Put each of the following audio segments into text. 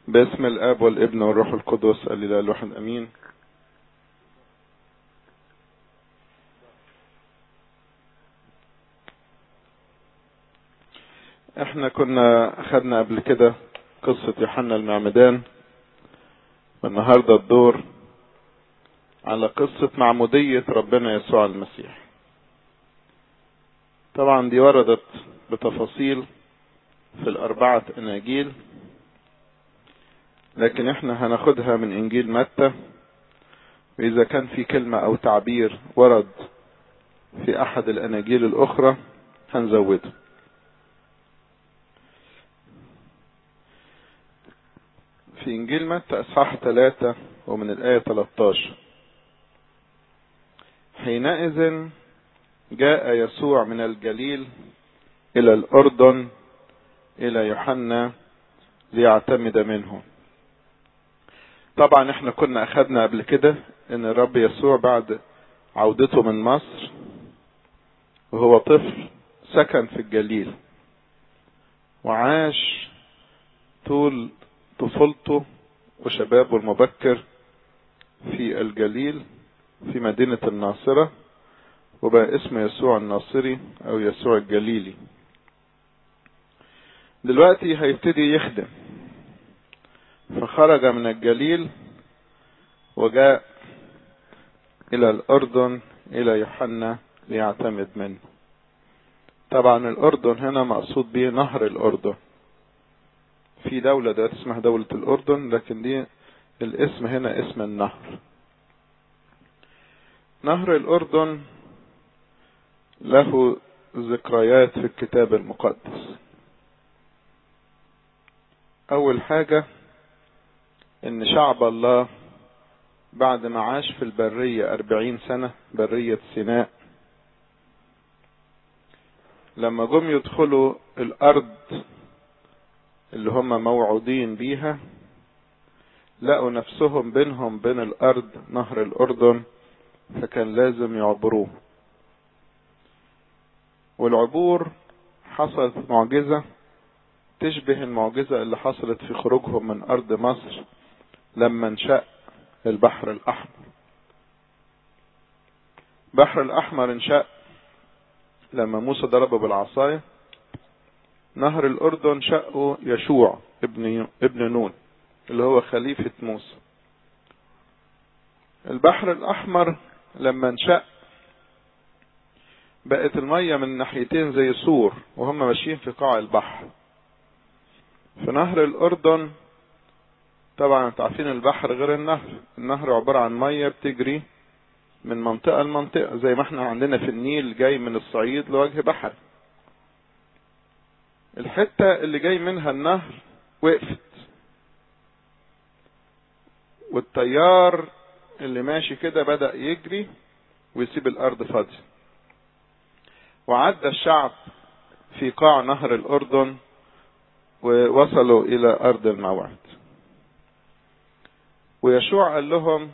باسم الاب والابن والروح القدس الاله الواحد امين احنا كنا خدنا قبل كده قصة يوحنا المعمدان والنهاردة الدور على قصة معمودية ربنا يسوع المسيح طبعا دي وردت بتفاصيل في الأربعة أناجيل لكن احنا هناخدها من إنجيل متى وإذا كان في كلمة أو تعبير ورد في أحد الأناجيل الأخرى هنزوده في إنجيل متى إصحاح 3 ومن الآية 13 حينئذ جاء يسوع من الجليل إلى الأردن إلى يوحنا ليعتمد منه طبعا احنا كنا أخدنا قبل كده إن الرب يسوع بعد عودته من مصر وهو طفل سكن في الجليل وعاش طول طفولته وشبابه المبكر في الجليل في مدينة الناصرة وبقى اسمه يسوع الناصري او يسوع الجليلي دلوقتي هيبتدي يخدم فخرج من الجليل وجاء الى الاردن الى يوحنا ليعتمد منه طبعا الاردن هنا مقصود به نهر الاردن في دولة دلوقتي اسمها دولة الأردن لكن دي الاسم هنا اسم النهر نهر الأردن له ذكريات في الكتاب المقدس أول حاجة إن شعب الله بعد ما عاش في البرية أربعين سنة برية سيناء لما جم يدخلوا الأرض اللي هم موعودين بيها لقوا نفسهم بينهم بين الارض نهر الاردن فكان لازم يعبروه والعبور حصلت معجزة تشبه المعجزة اللي حصلت في خروجهم من ارض مصر لما انشق البحر الاحمر البحر الاحمر انشق لما موسى ضربه بالعصايه نهر الأردن شقه يشوع ابن ابن نون اللي هو خليفة موسى البحر الأحمر لما انشق بقت المية من ناحيتين زي سور وهم ماشيين في قاع البحر في نهر الأردن طبعا انتوا عارفين البحر غير النهر النهر عبارة عن مية بتجري من منطقة لمنطقة زي ما احنا عندنا في النيل جاي من الصعيد لوجه بحر الحتة اللي جاي منها النهر وقفت والتيار اللي ماشي كده بدأ يجري ويسيب الأرض فاضية وعدى الشعب في قاع نهر الأردن ووصلوا إلى أرض الموعد ويشوع قال لهم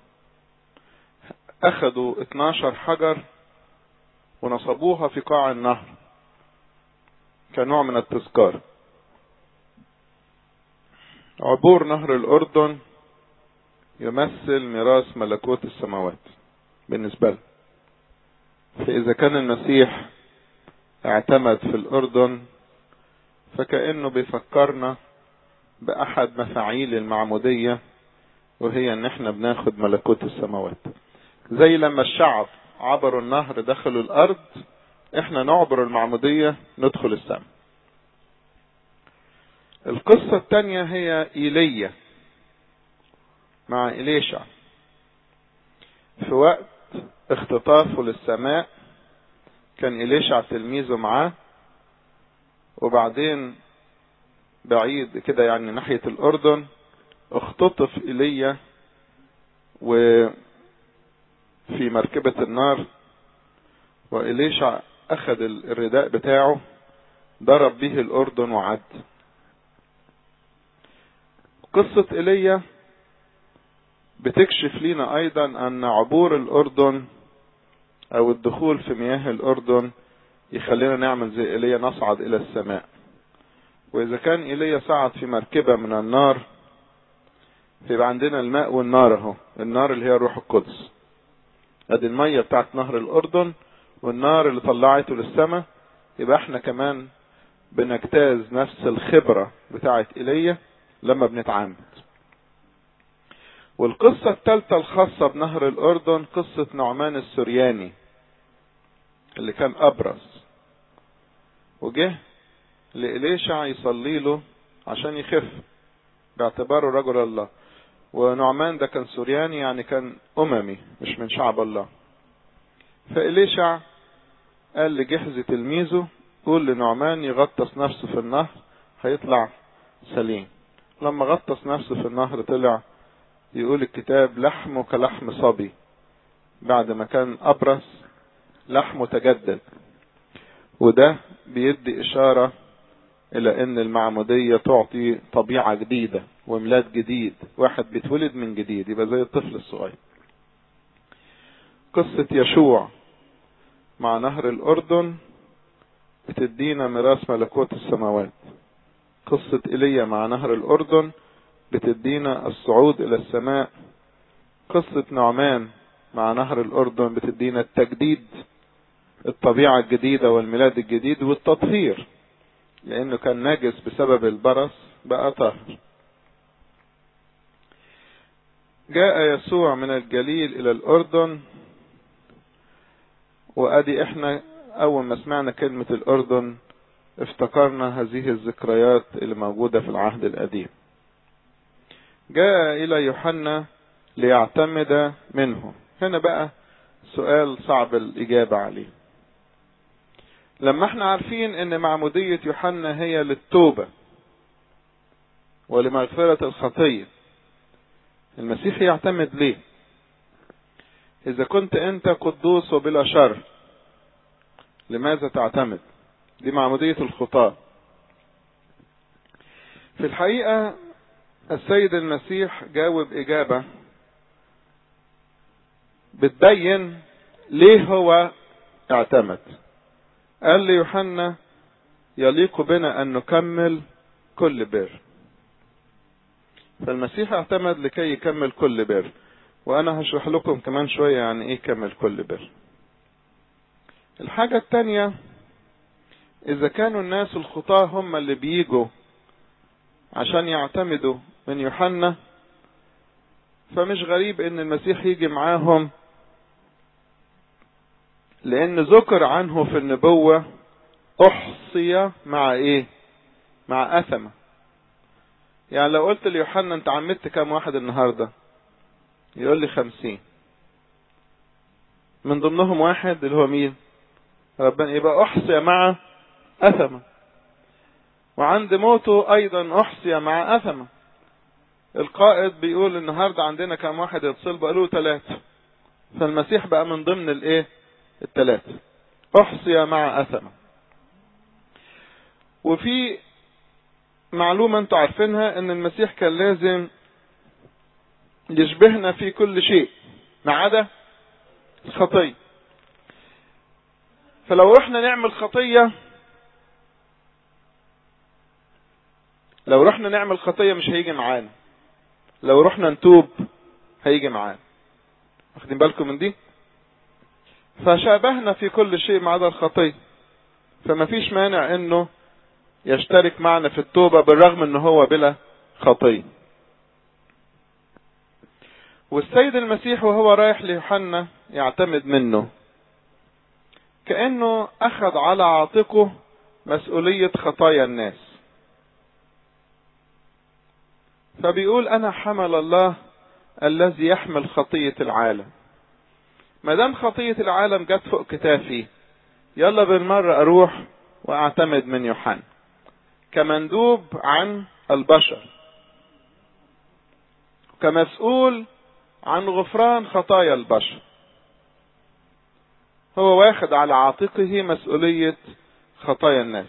أخذوا 12 حجر ونصبوها في قاع النهر كنوع من التذكار عبور نهر الأردن يمثل ميراث ملكوت السماوات بالنسبة له فإذا كان المسيح اعتمد في الأردن فكأنه بيفكرنا بأحد مفاعيل المعمودية وهي ان احنا بناخد ملكوت السماوات زي لما الشعب عبروا النهر دخلوا الأرض احنا نعبر المعمودية ندخل السماء القصة التانية هي إيليا مع إليشع في وقت اختطافه للسماء كان إليشع تلميذه معاه وبعدين بعيد كده يعني ناحية الأردن اختطف إيليا وفي مركبة النار وإليشع أخذ الرداء بتاعه ضرب به الأردن وعد قصة إيليا بتكشف لنا أيضا أن عبور الأردن أو الدخول في مياه الأردن يخلينا نعمل زي إيليا نصعد إلى السماء وإذا كان إيليا صعد في مركبة من النار فيبقى عندنا الماء والنار اهو النار اللي هي الروح القدس ادي المية بتاعت نهر الاردن والنار اللي طلعته للسماء يبقى احنا كمان بنجتاز نفس الخبرة بتاعت ايليا لما بنتعامد والقصة الثالثة الخاصة بنهر الأردن قصة نعمان السرياني اللي كان أبرص وجه لإليشع يصلي له عشان يخف باعتباره رجل الله ونعمان ده كان سورياني يعني كان أممي مش من شعب الله فإليشع قال لجحز تلميذه قول لنعمان يغطس نفسه في النهر هيطلع سليم لما غطس نفسه في النهر طلع يقول الكتاب لحمه كلحم صبي بعد ما كان أبرص لحمه تجدد وده بيدي إشارة إلى أن المعمودية تعطي طبيعة جديدة وميلاد جديد واحد بيتولد من جديد يبقى زي الطفل الصغير قصة يشوع مع نهر الأردن بتدينا ميراث ملكوت السماوات قصة إيليا مع نهر الأردن بتدينا الصعود إلى السماء قصة نعمان مع نهر الأردن بتدينا التجديد الطبيعة الجديدة والميلاد الجديد والتطهير لأنه كان ناجس بسبب البرص بقى طاهر جاء يسوع من الجليل إلى الأردن وأدي إحنا أول ما سمعنا كلمة الأردن افتكرنا هذه الذكريات اللي موجودة في العهد القديم جاء إلى يوحنا ليعتمد منه هنا بقى سؤال صعب الإجابة عليه لما احنا عارفين ان معمودية يوحنا هي للتوبة ولمغفرة الخطية المسيح يعتمد ليه اذا كنت انت قدوس وبلا شر لماذا تعتمد دي معمودية الخطاة في الحقيقة السيد المسيح جاوب اجابة بتبين ليه هو اعتمد قال ليوحنا يليق بنا ان نكمل كل بر فالمسيح اعتمد لكي يكمل كل بر وانا هشرح لكم كمان شوية يعني ايه كمل كل بر الحاجة التانية اذا كانوا الناس الخطاة هم اللي بيجوا عشان يعتمدوا من يوحنا فمش غريب ان المسيح يجي معاهم لان ذكر عنه في النبوة احصي مع ايه مع اثمة يعني لو قلت ليوحنا انت عمدت كام واحد النهاردة يقول لي خمسين من ضمنهم واحد اللي هو مين ربنا يبقى احصي مع اثمة وعند موته ايضا احصي مع اثمة القائد بيقول النهاردة عندنا كام واحد يتصل بقاله ثلاثة فالمسيح بقى من ضمن الايه الثلاثة احصي مع اثمة وفي معلومة انتوا عارفينها ان المسيح كان لازم يشبهنا في كل شيء ما عدا الخطية فلو رحنا نعمل خطية لو رحنا نعمل خطية مش هيجي معانا لو رحنا نتوب هيجي معانا واخدين بالكم من دي فشابهنا في كل شيء ما عدا الخطية فما فيش مانع انه يشترك معنا في التوبة بالرغم ان هو بلا خطية والسيد المسيح وهو رايح ليوحنا يعتمد منه كأنه أخذ على عاتقه مسؤولية خطايا الناس فبيقول أنا حمل الله الذي يحمل خطية العالم ما دام خطية العالم جت فوق كتافي يلا بالمرة أروح وأعتمد من يوحنا كمندوب عن البشر كمسؤول عن غفران خطايا البشر هو واخد على عاتقه مسؤولية خطايا الناس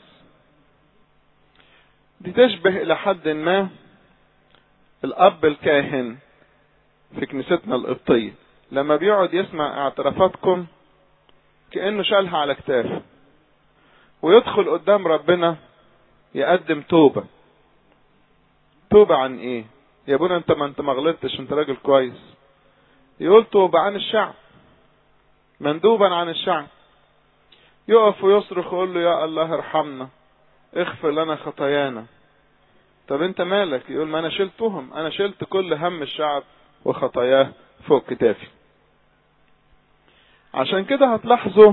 دي تشبه إلى حد ما الأب الكاهن في كنيستنا القبطية لما بيقعد يسمع اعترافاتكم كأنه شالها على كتافه ويدخل قدام ربنا يقدم توبة توبة عن ايه يا ابونا انت ما انت ما غلطتش انت راجل كويس يقول توبة عن الشعب مندوبا عن الشعب يقف ويصرخ ويقول له يا الله ارحمنا اغفر لنا خطايانا طب انت مالك يقول ما انا شلتهم انا شلت كل هم الشعب وخطاياه فوق كتافي عشان كده هتلاحظوا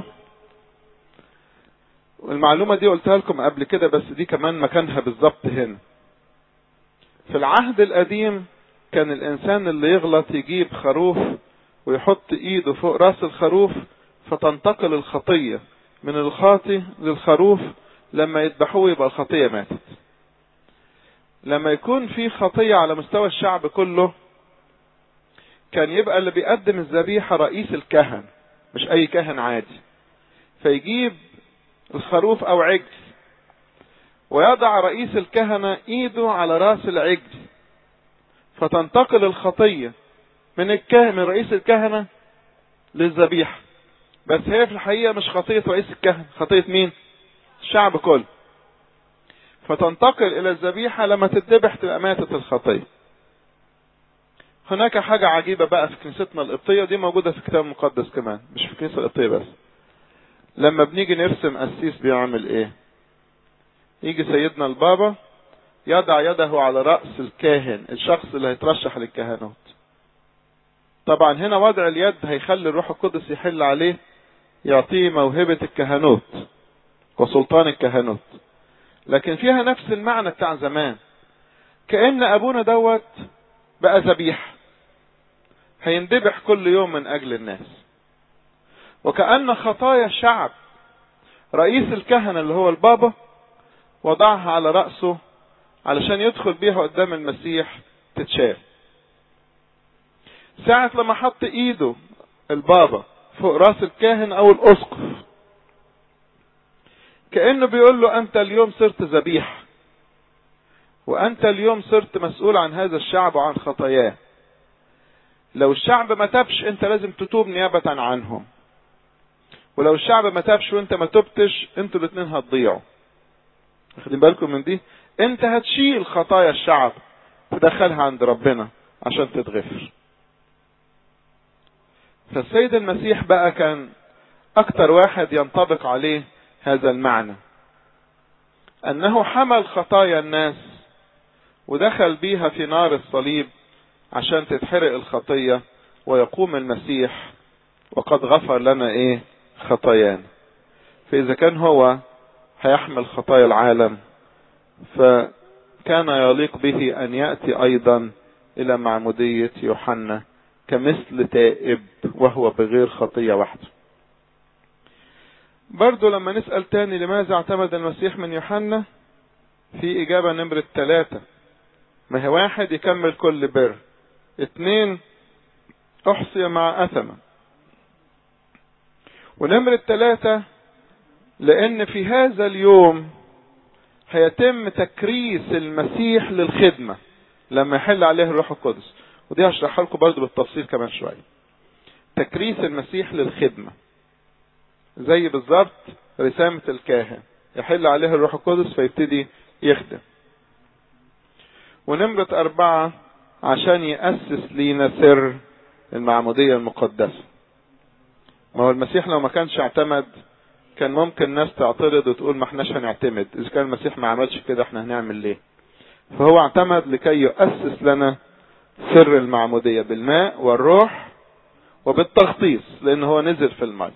والمعلومة دي قلتها لكم قبل كده بس دي كمان مكانها بالظبط هنا في العهد القديم كان الانسان اللي يغلط يجيب خروف ويحط ايده فوق راس الخروف فتنتقل الخطية من الخاطي للخروف لما يذبحوه يبقى الخطية ماتت لما يكون في خطية على مستوى الشعب كله كان يبقى اللي بيقدم الذبيحة رئيس الكهن مش اي كاهن عادي فيجيب الخروف او عجل ويضع رئيس الكهنة ايده على راس العجل فتنتقل الخطية من الكاهن من رئيس الكهنة للذبيحة بس هي في الحقيقة مش خطية رئيس الكهنة خطية مين الشعب كله فتنتقل الى الذبيحة لما تتذبح تبقى ماتت الخطية هناك حاجة عجيبة بقى في كنيستنا القبطية دي موجودة في الكتاب المقدس كمان مش في الكنيسة القبطية بس لما بنيجي نرسم قسيس بيعمل ايه يجي سيدنا البابا يضع يده على رأس الكاهن الشخص اللي هيترشح للكهنوت طبعا هنا وضع اليد هيخلي الروح القدس يحل عليه يعطيه موهبة الكهنوت وسلطان الكهنوت لكن فيها نفس المعنى بتاع زمان كأن أبونا دوت بقى ذبيحة هيندبح كل يوم من أجل الناس وكأن خطايا الشعب رئيس الكهنة اللي هو البابا وضعها على رأسه علشان يدخل بيها قدام المسيح تتشاف ساعة لما حط ايده البابا فوق راس الكاهن او الاسقف كأنه بيقول له انت اليوم صرت ذبيحة وانت اليوم صرت مسؤول عن هذا الشعب وعن خطاياه لو الشعب ما تبش انت لازم تتوب نيابة عنهم ولو الشعب ما تابش وانت ما تبتش انتوا الاثنين هتضيعوا واخدين بالكم من دي انت هتشيل خطايا الشعب تدخلها عند ربنا عشان تتغفر فالسيد المسيح بقى كان اكتر واحد ينطبق عليه هذا المعنى انه حمل خطايا الناس ودخل بيها في نار الصليب عشان تتحرق الخطية ويقوم المسيح وقد غفر لنا ايه خطايانا فاذا كان هو هيحمل خطايا العالم فكان يليق به ان يأتي ايضا الى معمودية يوحنا كمثل تائب وهو بغير خطية وحده برضو لما نسأل تاني لماذا اعتمد المسيح من يوحنا في اجابة نمرة ثلاثة ما هي واحد يكمل كل بر اتنين احصي مع اثمه ونمرة ثلاثة لأن في هذا اليوم هيتم تكريس المسيح للخدمة لما يحل عليه الروح القدس ودي هشرحها لكم برضه بالتفصيل كمان شوية تكريس المسيح للخدمة زي بالظبط رسامة الكاهن يحل عليه الروح القدس فيبتدي يخدم ونمرة أربعة عشان يأسس لينا سر المعمودية المقدسة ما هو المسيح لو ما كانش اعتمد كان ممكن ناس تعترض وتقول ما احناش هنعتمد اذا كان المسيح ما عملش كده احنا هنعمل ليه فهو اعتمد لكي يؤسس لنا سر المعمودية بالماء والروح وبالتغطيس لان هو نزل في الماء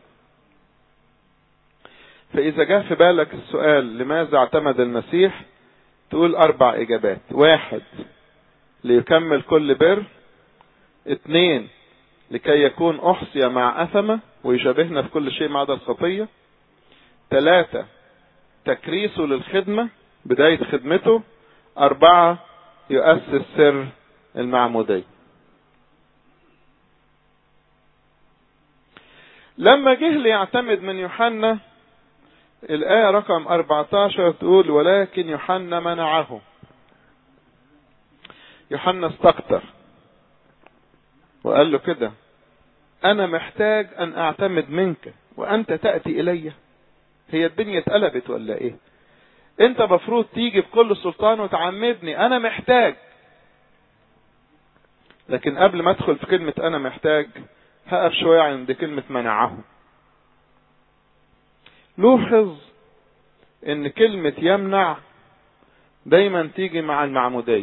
فاذا جاء في بالك السؤال لماذا اعتمد المسيح تقول اربع اجابات واحد ليكمل كل بر اثنين لكي يكون احصي مع اثمه ويشابهنا في كل شيء ما عدا الخطيه ثلاثة تكريسه للخدمة بداية خدمته أربعة يؤسس سر المعمودية لما جه ليعتمد من يوحنا الآية رقم 14 تقول ولكن يوحنا منعه يوحنا استكتر وقال له كده أنا محتاج أن أعتمد منك وأنت تأتي إلي هي الدنيا اتقلبت ولا إيه أنت مفروض تيجي بكل سلطان وتعمدني أنا محتاج لكن قبل ما ادخل في كلمة انا محتاج هقف شوية عند كلمة منعه لوحظ ان كلمة يمنع دايما تيجي مع المعمودية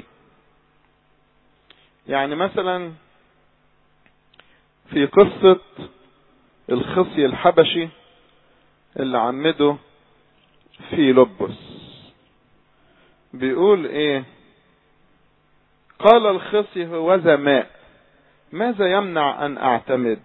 يعني مثلا في قصة الخصي الحبشي اللي عمده في لبس بيقول ايه قال الخصي هو ذا ماء ماذا يمنع ان اعتمد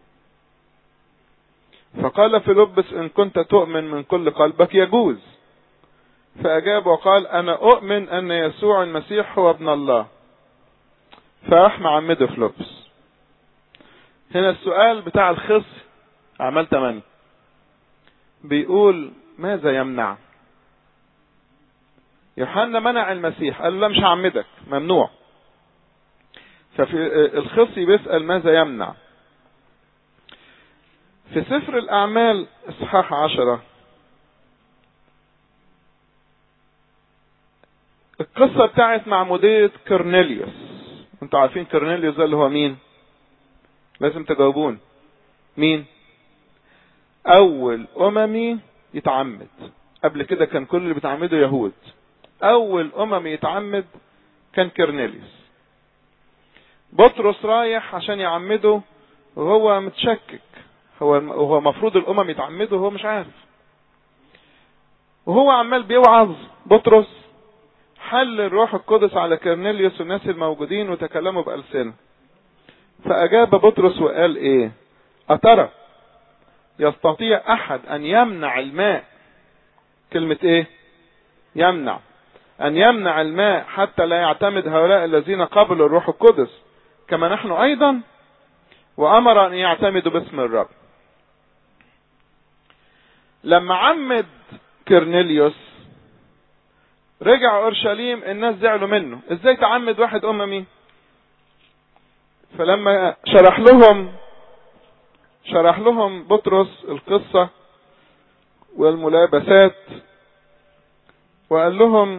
فقال فيلبس ان كنت تؤمن من كل قلبك يجوز فاجاب وقال انا اؤمن ان يسوع المسيح هو ابن الله فراح معمده فيلبس هنا السؤال بتاع الخص اعمال 8 بيقول ماذا يمنع يوحنا منع المسيح قال له لا مش هعمدك ممنوع ففي الخصي بيسأل ماذا يمنع في سفر الأعمال إصحاح عشرة القصة بتاعت معمودية كورنيليوس انتوا عارفين كورنيليوس ده اللي هو مين لازم تجاوبون مين أول أممي يتعمد قبل كده كان كل اللي بيتعمدوا يهود أول أممي يتعمد كان كورنيليوس بطرس رايح عشان يعمده وهو متشكك هو هو المفروض الامم يتعمدوا وهو مش عارف وهو عمال بيوعظ بطرس حل الروح القدس على كرنيليوس والناس الموجودين وتكلموا بألسنة فأجاب بطرس وقال إيه أترى يستطيع أحد أن يمنع الماء كلمة إيه يمنع أن يمنع الماء حتى لا يعتمد هؤلاء الذين قبلوا الروح القدس كما نحن أيضا وأمر أن يعتمدوا باسم الرب لما عمد كرنيليوس رجع اورشليم الناس زعلوا منه ازاي تعمد واحد اممي فلما شرح لهم شرح لهم بطرس القصة والملابسات وقال لهم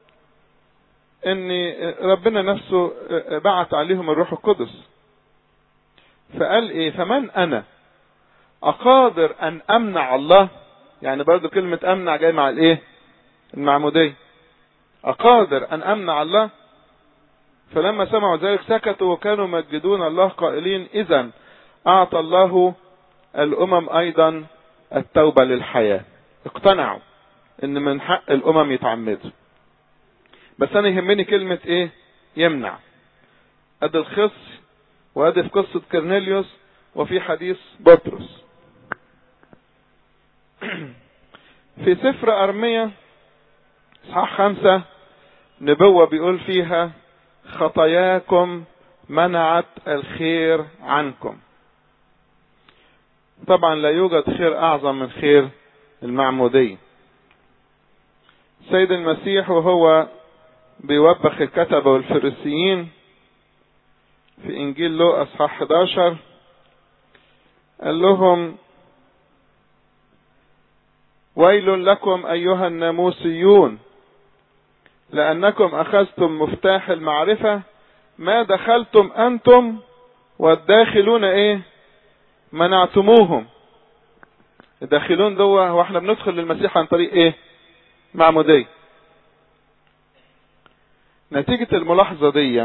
ان ربنا نفسه بعت عليهم الروح القدس فقال ايه فمن انا اقادر ان امنع الله يعني برضو كلمة امنع جاي مع الايه المعمودية اقادر ان امنع الله فلما سمعوا ذلك سكتوا وكانوا يمجدون الله قائلين اذا اعطى الله الامم ايضا التوبة للحياة اقتنعوا ان من حق الامم يتعمدوا بس انا يهمني كلمة ايه يمنع ادي الخص وادي في قصة كرنيليوس وفي حديث بطرس في سفر ارمية اصحاح خمسة نبوة بيقول فيها خطاياكم منعت الخير عنكم طبعا لا يوجد خير اعظم من خير المعمودية سيد المسيح وهو بيوبخ الكتبة والفريسيين في انجيل لوقا اصحاح 11 قال لهم ويل لكم ايها الناموسيون لانكم اخذتم مفتاح المعرفة ما دخلتم انتم والداخلون ايه منعتموهم الداخلون دوا هو احنا بندخل للمسيح عن طريق ايه معمودية نتيجة الملاحظة دي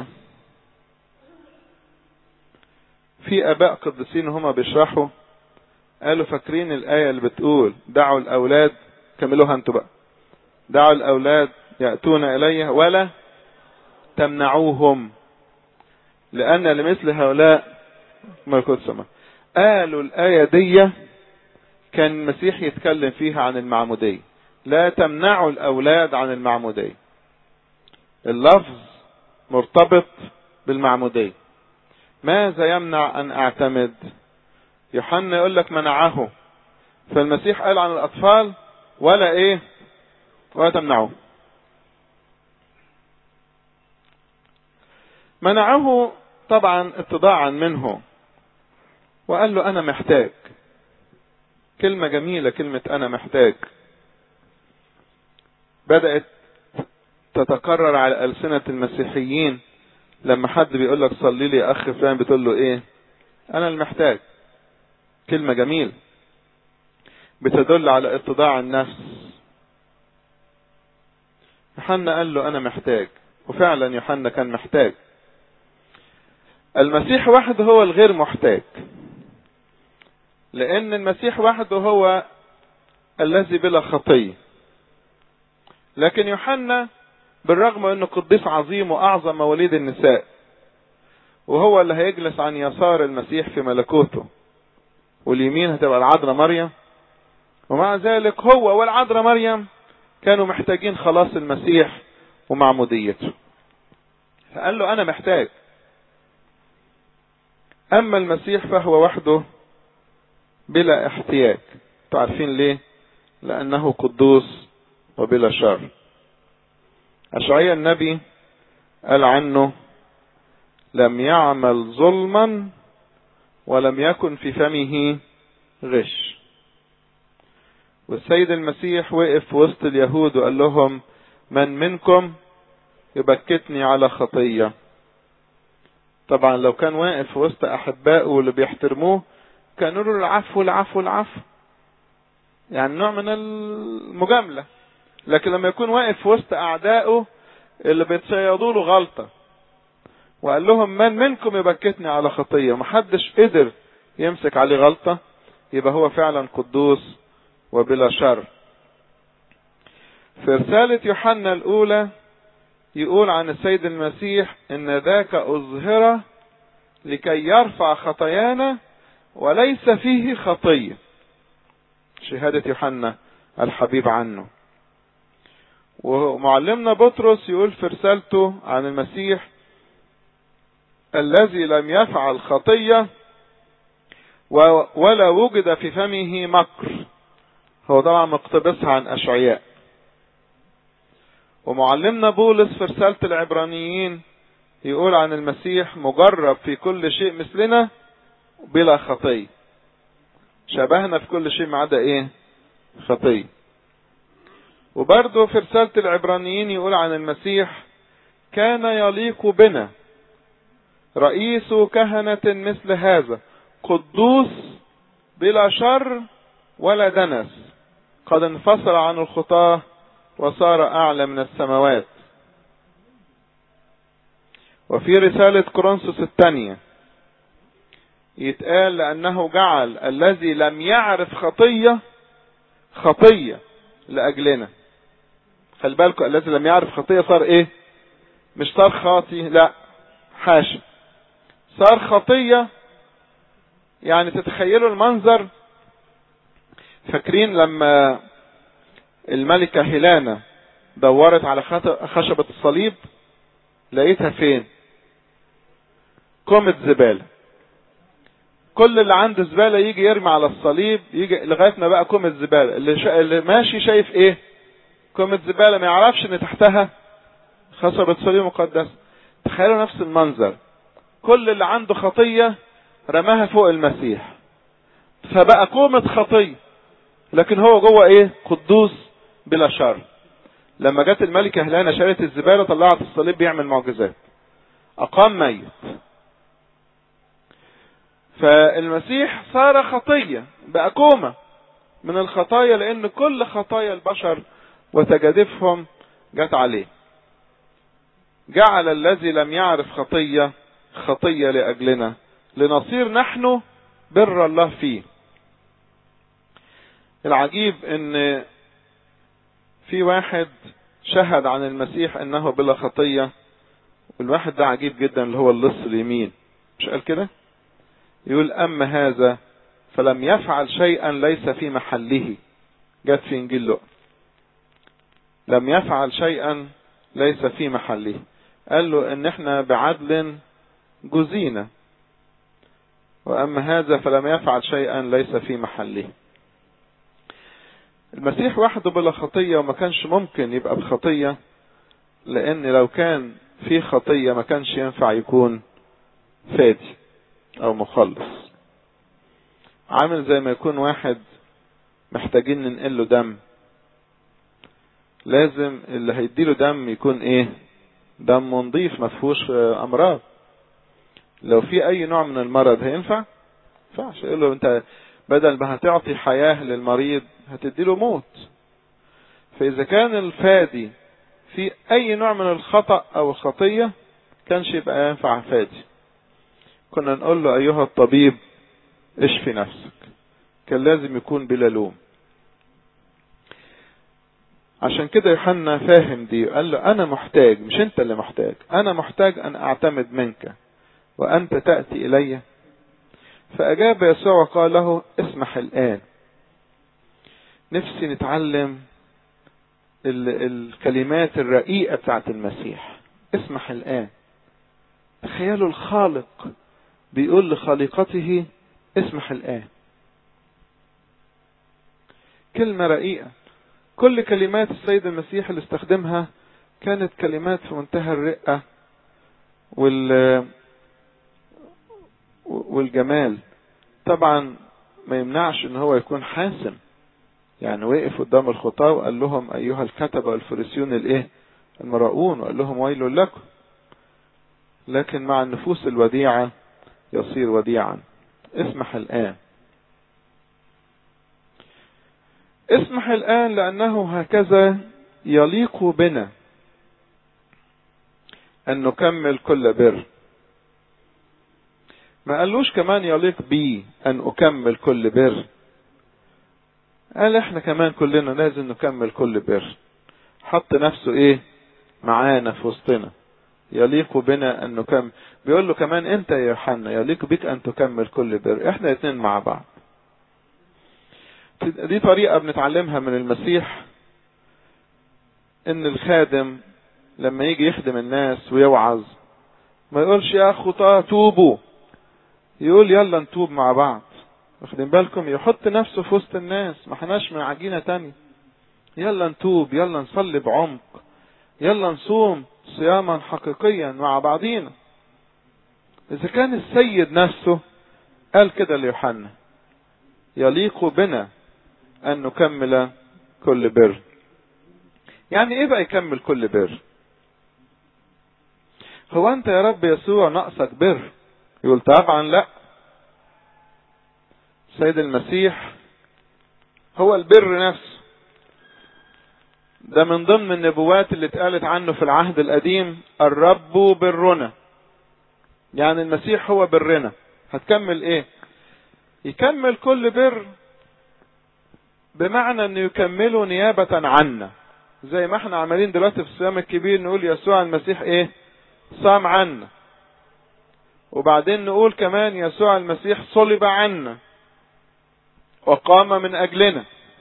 في اباء قديسين هما بيشرحوا قالوا فاكرين الايه اللي بتقول دعوا الاولاد كملوها انتوا بقى دعوا الاولاد ياتون الي ولا تمنعوهم لان لمثل هؤلاء ملكوت السماء قالوا الايه دي كان المسيح يتكلم فيها عن المعموديه لا تمنعوا الاولاد عن المعموديه اللفظ مرتبط بالمعموديه ماذا يمنع ان اعتمد يوحنا يقول لك منعه فالمسيح قال عن الاطفال ولا ايه ولا تمنعوه منعه طبعا اتضاعا منه وقال له انا محتاج كلمة جميلة كلمة انا محتاج بدأت تتكرر على ألسنة المسيحيين لما حد بيقول لك صلي لي يا اخ فلان بتقول له ايه انا المحتاج كلمة جميلة بتدل على اتضاع النفس يوحنا قال له انا محتاج وفعلا يوحنا كان محتاج المسيح وحده هو الغير محتاج لان المسيح وحده هو الذي بلا خطيه لكن يوحنا بالرغم انه قديس عظيم واعظم مواليد النساء وهو اللي هيجلس عن يسار المسيح في ملكوته واليمين هتبقى العذراء مريم ومع ذلك هو والعذراء مريم كانوا محتاجين خلاص المسيح ومعموديته فقال له انا محتاج اما المسيح فهو وحده بلا احتياج تعرفين ليه لانه قدوس وبلا شر اشعيا النبي قال عنه لم يعمل ظلما ولم يكن في فمه غش والسيد المسيح وقف وسط اليهود وقال لهم من منكم يبكتني على خطية طبعا لو كان واقف وسط احبائه اللي بيحترموه كانوا له العفو العفو العفو يعني نوع من المجاملة لكن لما يكون واقف وسط اعدائه اللي بيتصيدوا له غلطة وقال لهم من منكم يبكتني على خطية محدش قدر يمسك عليه غلطة يبقى هو فعلا قدوس وبلا شر في رسالة يوحنا الأولى يقول عن السيد المسيح إن ذاك أظهر لكي يرفع خطايانا وليس فيه خطية شهادة يوحنا الحبيب عنه ومعلمنا بطرس يقول في رسالته عن المسيح الذي لم يفعل خطية ولا وجد في فمه مكر هو طبعا مقتبسها عن أشعياء ومعلمنا بولس في رسالة العبرانيين يقول عن المسيح مجرب في كل شيء مثلنا بلا خطية شبهنا في كل شيء ما عدا ايه خطية وبرضه في رسالة العبرانيين يقول عن المسيح كان يليق بنا رئيس كهنة مثل هذا قدوس بلا شر ولا دنس قد انفصل عن الخطاه وصار أعلى من السماوات وفي رسالة كورنثوس الثانية يتقال لأنه جعل الذي لم يعرف خطية خطية لأجلنا خلي بالكم الذي لم يعرف خطية صار ايه مش صار خاطي لا حاشا صار خطية يعني تتخيلوا المنظر فاكرين لما الملكة هيلانا دورت على خشبة الصليب لقيتها فين كومة زبالة كل اللي عنده زبالة يجي يرمي على الصليب يجي لغاية ما بقى كومة زبالة اللي, شا... اللي ماشي شايف ايه كومة زبالة ما يعرفش ان تحتها خشبة صليب مقدس تخيلوا نفس المنظر كل اللي عنده خطية رماها فوق المسيح فبقى كومة خطية لكن هو جوه ايه قدوس بلا شر لما جت الملكة هلانة شالت الزبالة طلعت الصليب بيعمل معجزات أقام ميت فالمسيح صار خطية بقى كومة من الخطايا لأن كل خطايا البشر وتجادفهم جت عليه جعل الذي لم يعرف خطية خطية لأجلنا لنصير نحن بر الله فيه العجيب ان في واحد شهد عن المسيح انه بلا خطية والواحد ده عجيب جدا اللي هو اللص اليمين مش قال كده يقول اما هذا فلم يفعل شيئا ليس في محله جت في انجيل لقا لم يفعل شيئا ليس في محله قال له ان احنا بعدل جزينا واما هذا فلم يفعل شيئا ليس في محله المسيح وحده بلا خطية وما كانش ممكن يبقى بخطية لان لو كان في خطية ما كانش ينفع يكون فادي او مخلص عامل زي ما يكون واحد محتاجين ننقل له دم لازم اللي هيديله دم يكون ايه دم نظيف ما فيهوش امراض لو في اي نوع من المرض هينفع ينفعش يقول له انت بدل ما هتعطي حياة للمريض هتدي له موت فاذا كان الفادي في اي نوع من الخطأ او الخطية كانش يبقى ينفع فادي كنا نقول له ايها الطبيب اشفي نفسك كان لازم يكون بلا لوم عشان كده يوحنا فاهم دي قال له انا محتاج مش انت اللي محتاج انا محتاج ان اعتمد منك وانت تأتي الي فاجاب يسوع وقال له اسمح الان نفسي نتعلم الكلمات الرقيقة بتاعت المسيح اسمح الآن تخيلوا الخالق بيقول لخالقته اسمح الآن كلمة رقيقة كل كلمات السيد المسيح اللي استخدمها كانت كلمات في منتهى الرقة وال والجمال طبعا ما يمنعش ان هو يكون حاسم يعني وقف قدام الخطاة وقال لهم ايها الكتبة والفريسيون الايه المراؤون وقال لهم ويل لكم لكن مع النفوس الوديعة يصير وديعا اسمح الآن اسمح الآن لأنه هكذا يليق بنا أن نكمل كل بر ما قالوش كمان يليق بي أن أكمل كل بر قال احنا كمان كلنا لازم نكمل كل بر حط نفسه ايه معانا في وسطنا يليق بنا ان نكمل بيقول له كمان انت يا يوحنا يليق بك ان تكمل كل بر احنا الاثنين مع بعض دي طريقة بنتعلمها من المسيح ان الخادم لما يجي يخدم الناس ويوعظ ما يقولش يا خطاة توبوا يقول يلا نتوب مع بعض واخدين بالكم يحط نفسه في وسط الناس ما احناش من عجينة تانية يلا نتوب يلا نصلي بعمق يلا نصوم صياما حقيقيا مع بعضينا اذا كان السيد نفسه قال كده ليوحنا يليق بنا ان نكمل كل بر يعني ايه بقى يكمل كل بر هو انت يا رب يسوع ناقصك بر يقول طبعا لا سيد المسيح هو البر نفسه ده من ضمن النبوات اللي اتقالت عنه في العهد القديم الرب برنا يعني المسيح هو برنا هتكمل ايه يكمل كل بر بمعنى انه يكمله نيابة عنا زي ما احنا عمالين دلوقتي في الصيام الكبير نقول يسوع المسيح ايه صام عنا وبعدين نقول كمان يسوع المسيح صلب عنا وقام من اجلنا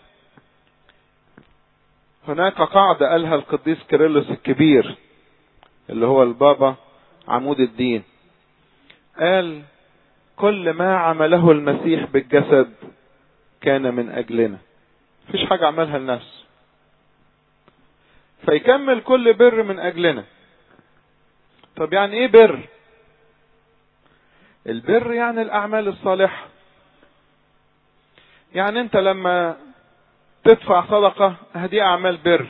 هناك قاعدة قالها القديس كيرلس الكبير اللي هو البابا عمود الدين قال كل ما عمله المسيح بالجسد كان من اجلنا مفيش حاجة عملها لنفسه فيكمل كل بر من اجلنا طب يعني ايه بر البر يعني الاعمال الصالحة يعني انت لما تدفع صدقة هدي اعمال بر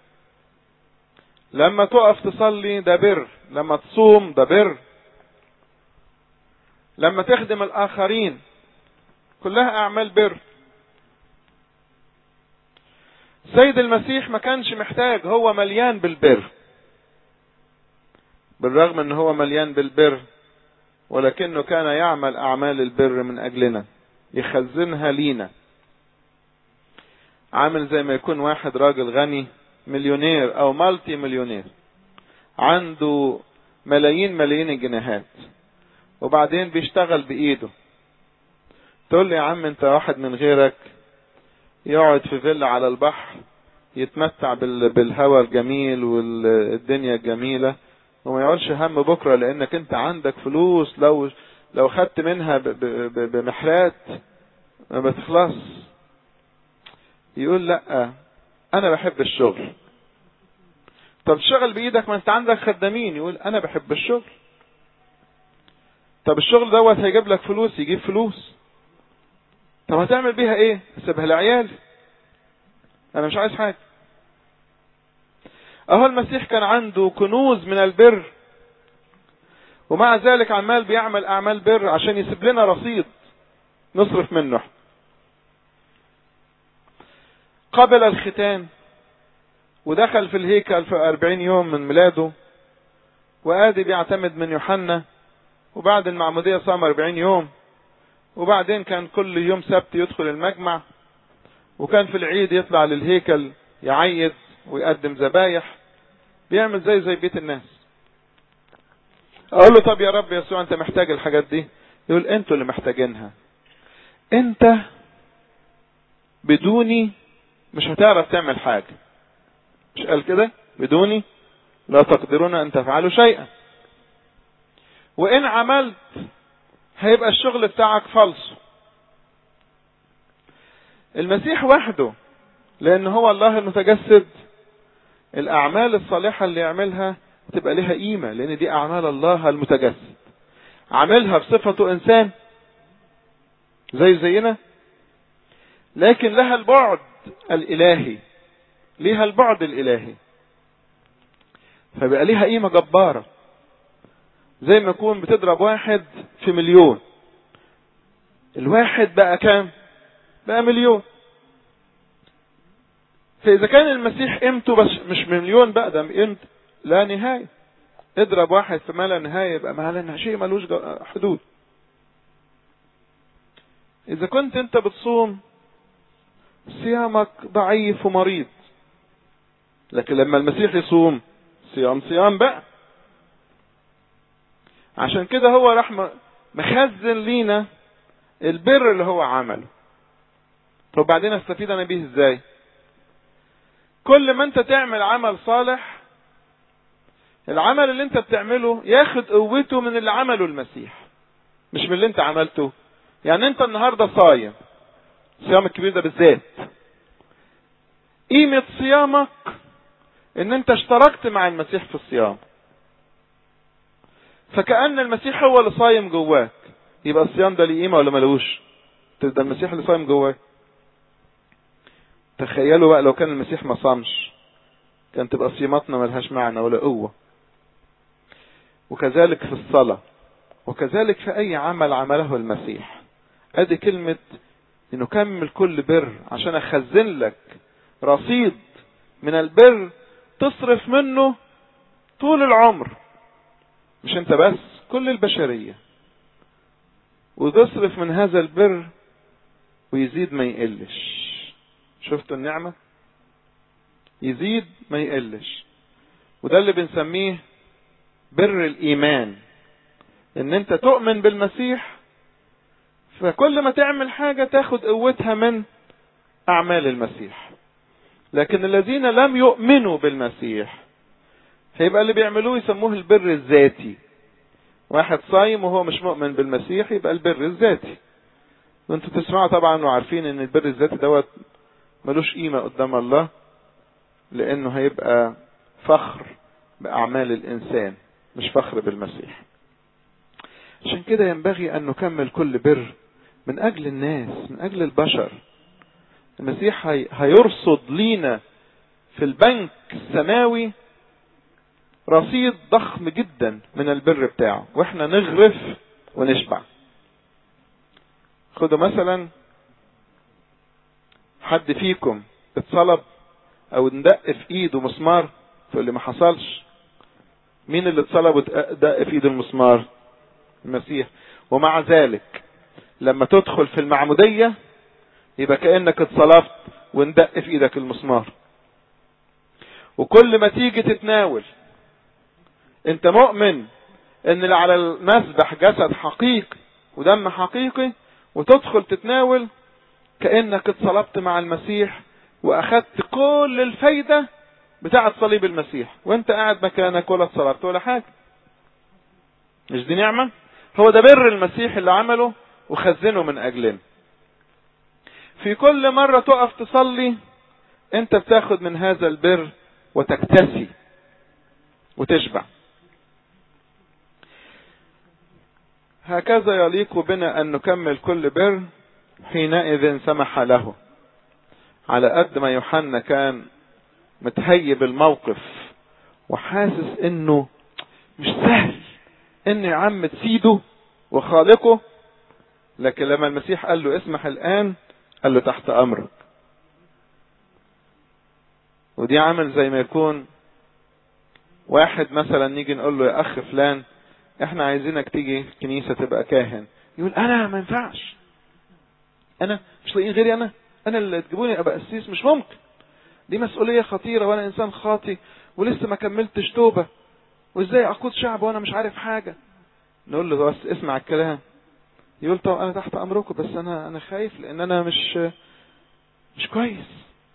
لما تقف تصلي ده بر لما تصوم ده بر لما تخدم الاخرين كلها اعمال بر سيد المسيح ما كانش محتاج هو مليان بالبر بالرغم ان هو مليان بالبر ولكنه كان يعمل اعمال البر من اجلنا يخزنها لينا عامل زي ما يكون واحد راجل غني مليونير او مالتي مليونير عنده ملايين ملايين الجنيهات وبعدين بيشتغل بايده تقول لي يا عم انت واحد من غيرك يقعد في فيلا على البحر يتمتع بالهواء الجميل والدنيا الجميلة وما يقولش هم بكرة لانك انت عندك فلوس لو لو خدت منها بمحرات ما بتخلص يقول لا انا بحب الشغل طب تشتغل بايدك ما انت عندك خدامين يقول انا بحب الشغل طب الشغل دوت هيجيب لك فلوس يجيب فلوس طب هتعمل بيها ايه اسيبها لعيالي انا مش عايز حاجه اهو المسيح كان عنده كنوز من البر ومع ذلك عمال بيعمل اعمال بر عشان يسيب لنا رصيد نصرف منه قبل الختان ودخل في الهيكل في أربعين يوم من ميلاده وآدي بيعتمد من يوحنا وبعد المعمودية صام أربعين يوم وبعدين كان كل يوم سبت يدخل المجمع وكان في العيد يطلع للهيكل يعيد ويقدم ذبايح بيعمل زي زي بيت الناس اقول له طب يا رب يسوع انت محتاج الحاجات دي يقول انتوا اللي محتاجينها انت بدوني مش هتعرف تعمل حاجة مش قال كده بدوني لا تقدرون ان تفعلوا شيئا وان عملت هيبقى الشغل بتاعك فالصو المسيح وحده لان هو الله المتجسد الاعمال الصالحة اللي يعملها تبقى لها قيمة لان دي اعمال الله المتجسد عاملها بصفته انسان زي زينا لكن لها البعد الالهي ليها البعد الالهي فبقى ليها قيمة جبارة زي ما يكون بتضرب واحد في مليون الواحد بقى كام بقى مليون فإذا كان المسيح قيمته بس مش مليون بقى ده قيمته لا نهاية اضرب واحد في ما لا نهاية يبقى ما لا شيء ملوش حدود إذا كنت أنت بتصوم صيامك ضعيف ومريض لكن لما المسيح يصوم صيام صيام بقى عشان كده هو راح مخزن لينا البر اللي هو عمله طب بعدين استفيد انا بيه ازاي كل ما انت تعمل عمل صالح العمل اللي انت بتعمله ياخد قوته من اللي عمله المسيح مش من اللي انت عملته يعني انت النهاردة صايم الصيام الكبير ده بالذات قيمة صيامك ان انت اشتركت مع المسيح في الصيام فكأن المسيح هو اللي صايم جواك يبقى الصيام ده ليه قيمة ولا ملوش ده المسيح اللي صايم جواك تخيلوا بقى لو كان المسيح ما صامش كانت تبقى صياماتنا ملهاش معنى ولا قوة وكذلك في الصلاة وكذلك في أي عمل عمله المسيح ادي كلمة انه كمل كل بر عشان اخزن لك رصيد من البر تصرف منه طول العمر مش انت بس كل البشرية وتصرف من هذا البر ويزيد ما يقلش شفتوا النعمة يزيد ما يقلش وده اللي بنسميه بر الايمان ان انت تؤمن بالمسيح فكل ما تعمل حاجة تاخد قوتها من اعمال المسيح لكن الذين لم يؤمنوا بالمسيح هيبقى اللي بيعملوه يسموه البر الذاتي واحد صايم وهو مش مؤمن بالمسيح يبقى البر الذاتي وانتوا تسمعوا طبعا وعارفين ان البر الذاتي دوت ملوش قيمة قدام الله لانه هيبقى فخر باعمال الانسان مش فخر بالمسيح عشان كده ينبغي ان نكمل كل بر من اجل الناس من اجل البشر المسيح هي هيرصد لينا في البنك السماوي رصيد ضخم جدا من البر بتاعه واحنا نغرف ونشبع خدوا مثلا حد فيكم اتصلب او اندق في ايده مسمار تقول لي ما حصلش مين اللي اتصلب ودق في ايده المسمار المسيح ومع ذلك لما تدخل في المعمودية يبقى كأنك اتصلبت واندق في ايدك المسمار وكل ما تيجي تتناول انت مؤمن ان اللي على المسبح جسد حقيقي ودم حقيقي وتدخل تتناول كأنك اتصلبت مع المسيح واخدت كل الفايدة بتاعة صليب المسيح وانت قاعد مكانك ولا اتصلبت ولا حاجة مش دي نعمة هو ده بر المسيح اللي عمله وخزنه من اجلنا في كل مرة تقف تصلي انت بتاخد من هذا البر وتكتسي وتشبع هكذا يليق بنا ان نكمل كل بر حينئذ سمح له على قد ما يوحنا كان متهيب الموقف وحاسس انه مش سهل ان يا عم تسيده وخالقه لكن لما المسيح قال له اسمح الان قال له تحت امرك ودي عامل زي ما يكون واحد مثلا نيجي نقول له يا اخ فلان احنا عايزينك تيجي في كنيسه تبقى كاهن يقول انا ما ينفعش انا مش لاقيين غيري انا انا اللي تجيبوني ابقى قسيس مش ممكن دي مسؤوليه خطيره وانا انسان خاطي ولسه ما كملتش توبه وازاي اقود شعب وانا مش عارف حاجه نقول له بس اسمع الكلام يقول طب انا تحت امركم بس انا انا خايف لان انا مش مش كويس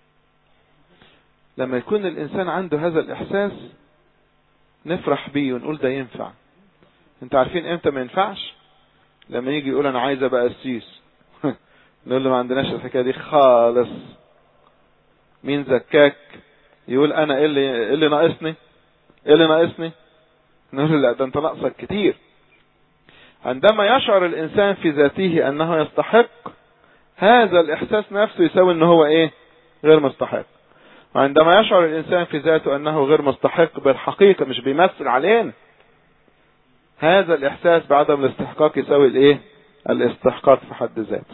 لما يكون الانسان عنده هذا الاحساس نفرح بيه ونقول ده ينفع انت عارفين امتى ما ينفعش لما يجي يقول انا عايز ابقى قسيس نقول له ما عندناش الحكايه دي خالص مين زكاك يقول انا ايه اللي ايه اللي ناقصني ايه اللي ناقصني نقول له لا ده انت ناقصك كتير عندما يشعر الانسان في ذاته انه يستحق هذا الاحساس نفسه يساوي ان هو ايه غير مستحق وعندما يشعر الانسان في ذاته انه غير مستحق بالحقيقه مش بيمثل علينا هذا الاحساس بعدم الاستحقاق يساوي الايه الاستحقاق في حد ذاته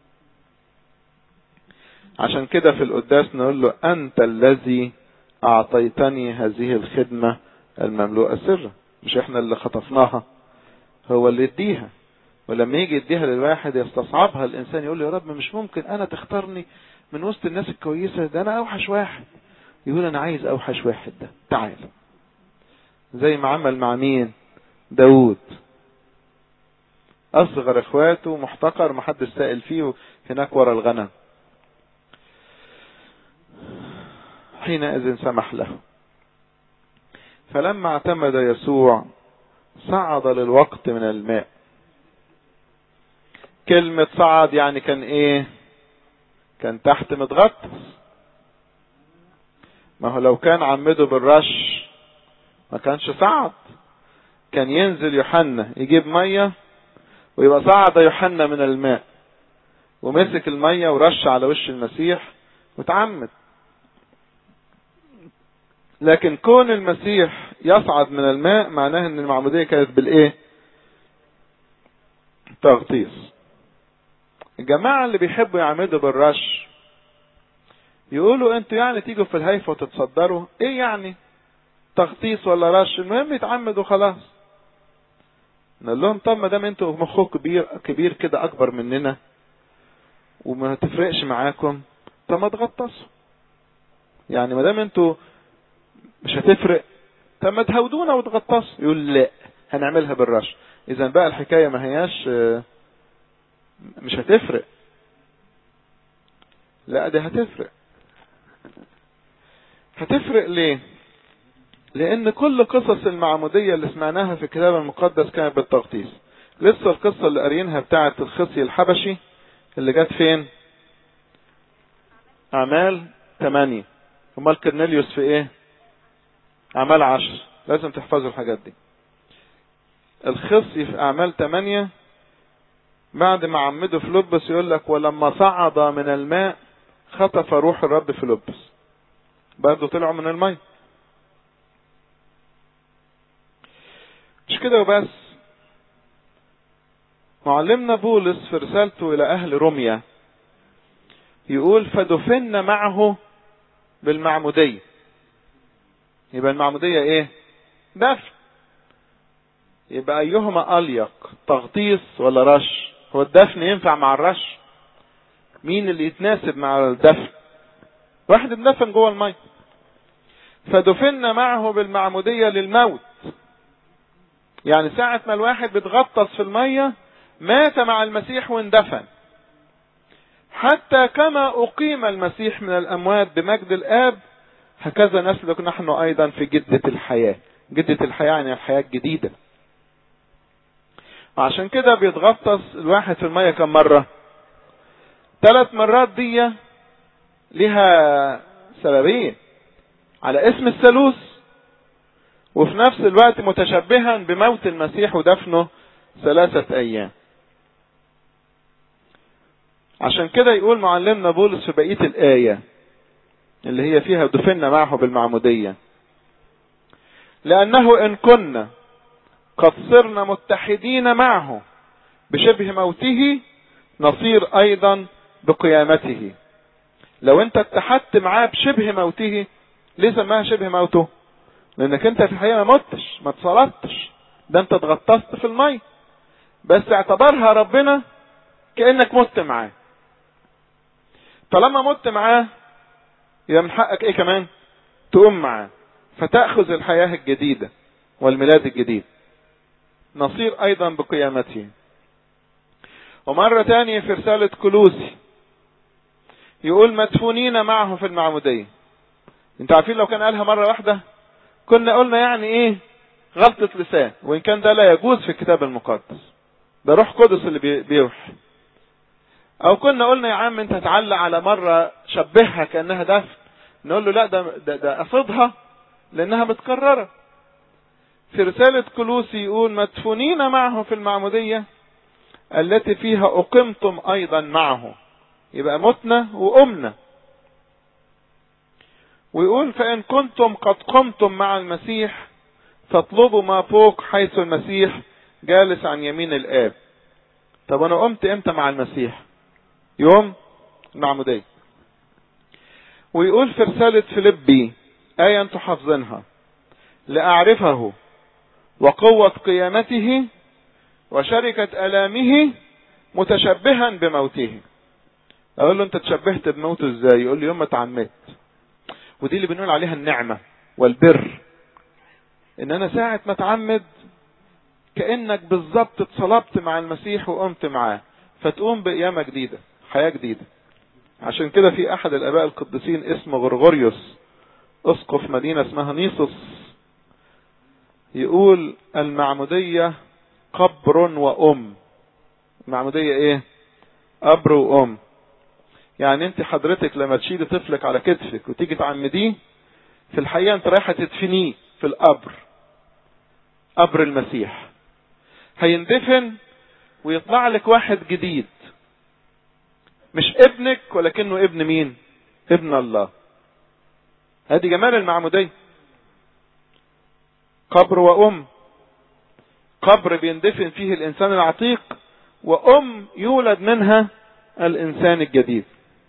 عشان كده في القداس نقول له انت الذي اعطيتني هذه الخدمه المملوءه سرا مش احنا اللي خطفناها هو اللي يديها ولما يجي يديها للواحد يستصعبها الانسان يقول له يا رب مش ممكن انا تختارني من وسط الناس الكويسه ده انا اوحش واحد يقول انا عايز اوحش واحد ده تعال زي ما عمل مع مين داود اصغر اخواته محتقر محدش سائل فيه هناك ورا الغنم حينئذ سمح له فلما اعتمد يسوع صعد للوقت من الماء كلمة صعد يعني كان ايه كان تحت متغطس ما هو لو كان عمده بالرش ما كانش صعد كان ينزل يوحنا يجيب مية ويبقى صعد يوحنا من الماء ومسك المية ورش على وش المسيح وتعمد لكن كون المسيح يصعد من الماء معناه ان المعمودية كانت بالايه تغطيس الجماعة اللي بيحبوا يعمدوا بالرش يقولوا انتوا يعني تيجوا في الهيفة وتتصدروا ايه يعني تغطيس ولا رش المهم يتعمدوا خلاص نقول لهم طب ما دام انتوا مخكم كبير كبير كده اكبر مننا وما تفرقش معاكم طب ما تغطسوا يعني ما دام انتوا مش هتفرق طب ما تهودونا وتغطسوا يقول لا هنعملها بالرش اذا بقى الحكايه ما هياش مش هتفرق لا دي هتفرق هتفرق ليه لان كل قصص المعمودية اللي سمعناها في الكتاب المقدس كانت بالتغطيس لسه القصة اللي قاريينها بتاعة الخصي الحبشي اللي جت فين اعمال ثمانية امال كرنيليوس في ايه اعمال عشر لازم تحفظوا الحاجات دي الخصي في اعمال ثمانية بعد ما عمده فيلبس يقول لك ولما صعد من الماء خطف روح الرب فيلبس برضه طلعوا من الماء مش كده وبس معلمنا بولس في رسالته الى اهل روميا يقول فدفن معه بالمعمودية يبقى المعمودية ايه دفن يبقى ايهما اليق تغطيس ولا رش هو الدفن ينفع مع الرش مين اللي يتناسب مع الدفن واحد اندفن جوه المي فدفن معه بالمعمودية للموت يعني ساعة ما الواحد بيتغطس في المية مات مع المسيح واندفن حتى كما أقيم المسيح من الأموات بمجد الآب هكذا نسلك نحن أيضا في جدة الحياة جدة الحياة يعني الحياة الجديدة عشان كده بيتغطس الواحد في المية كم مرة ثلاث مرات دي لها سببين على اسم الثالوث وفي نفس الوقت متشبها بموت المسيح ودفنه ثلاثة أيام عشان كده يقول معلمنا بولس في بقية الآية اللي هي فيها دفنا معه بالمعمودية لأنه إن كنا قد صرنا متحدين معه بشبه موته نصير أيضا بقيامته لو انت اتحدت معاه بشبه موته ليه سماها شبه موته لانك انت في الحقيقه ما متش ما اتصلبتش ده انت اتغطست في المي بس اعتبرها ربنا كانك مت معاه طالما مت معاه يبقى من حقك ايه كمان تقوم معاه فتاخذ الحياه الجديده والميلاد الجديد نصير ايضا بقيامته ومرة تانية في رسالة كلوسي يقول مدفونين معه في المعمودية انتوا عارفين لو كان قالها مرة واحدة كنا قلنا يعني ايه غلطة لسان وان كان ده لا يجوز في الكتاب المقدس ده روح قدس اللي بيوحي او كنا قلنا يا عم انت تعلق على مرة شبهها كأنها دفن نقول له لا ده, ده, ده قصدها لانها متكررة في رسالة كلوسي يقول مدفونين معه في المعمودية التي فيها أقمتم أيضا معه يبقى متنا وقمنا ويقول فإن كنتم قد قمتم مع المسيح فاطلبوا ما فوق حيث المسيح جالس عن يمين الآب طب أنا قمت إمتى مع المسيح يوم المعمودية ويقول في رسالة فيلبي آية أنتم حافظينها لأعرفه وقوة قيامته وشركة ألامه متشبها بموته أقول له أنت تشبهت بموته إزاي يقول لي يوم ما اتعمدت ودي اللي بنقول عليها النعمة والبر إن أنا ساعة ما اتعمد كأنك بالظبط اتصلبت مع المسيح وقمت معاه فتقوم بقيامة جديدة حياة جديدة عشان كده في أحد الآباء القديسين اسمه غرغوريوس أسقف مدينة اسمها نيسوس يقول المعمودية قبر وأم المعمودية ايه قبر وأم يعني انت حضرتك لما تشيلي طفلك على كتفك وتيجي تعمديه في الحقيقة انت رايحة تدفنيه في القبر قبر المسيح هيندفن ويطلع لك واحد جديد مش ابنك ولكنه ابن مين ابن الله هذه جمال المعمودية قبر وأم قبر بيندفن فيه الإنسان العتيق وأم يولد منها الإنسان الجديد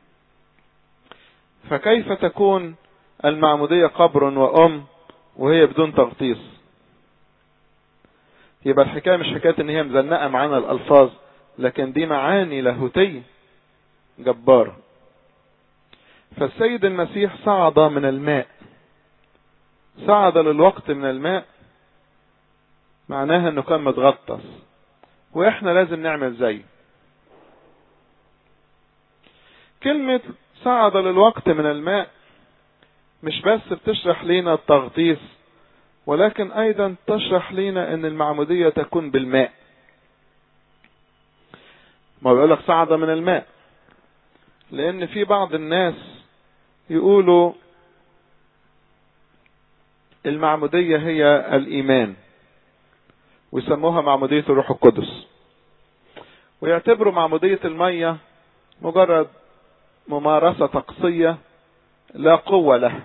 فكيف تكون المعمودية قبر وأم وهي بدون تغطيس يبقى الحكاية مش حكاية ان هي مزنقة معانا الألفاظ لكن دي معاني لاهوتية جبارة فالسيد المسيح صعد من الماء صعد للوقت من الماء معناها انه كان متغطس واحنا لازم نعمل زيه كلمة صعد للوقت من الماء مش بس بتشرح لنا التغطيس ولكن ايضا تشرح لنا ان المعمودية تكون بالماء ما بيقول لك صعد من الماء لان في بعض الناس يقولوا المعمودية هي الايمان ويسموها معمودية الروح القدس ويعتبروا معمودية المية مجرد ممارسة طقسية لا قوة لها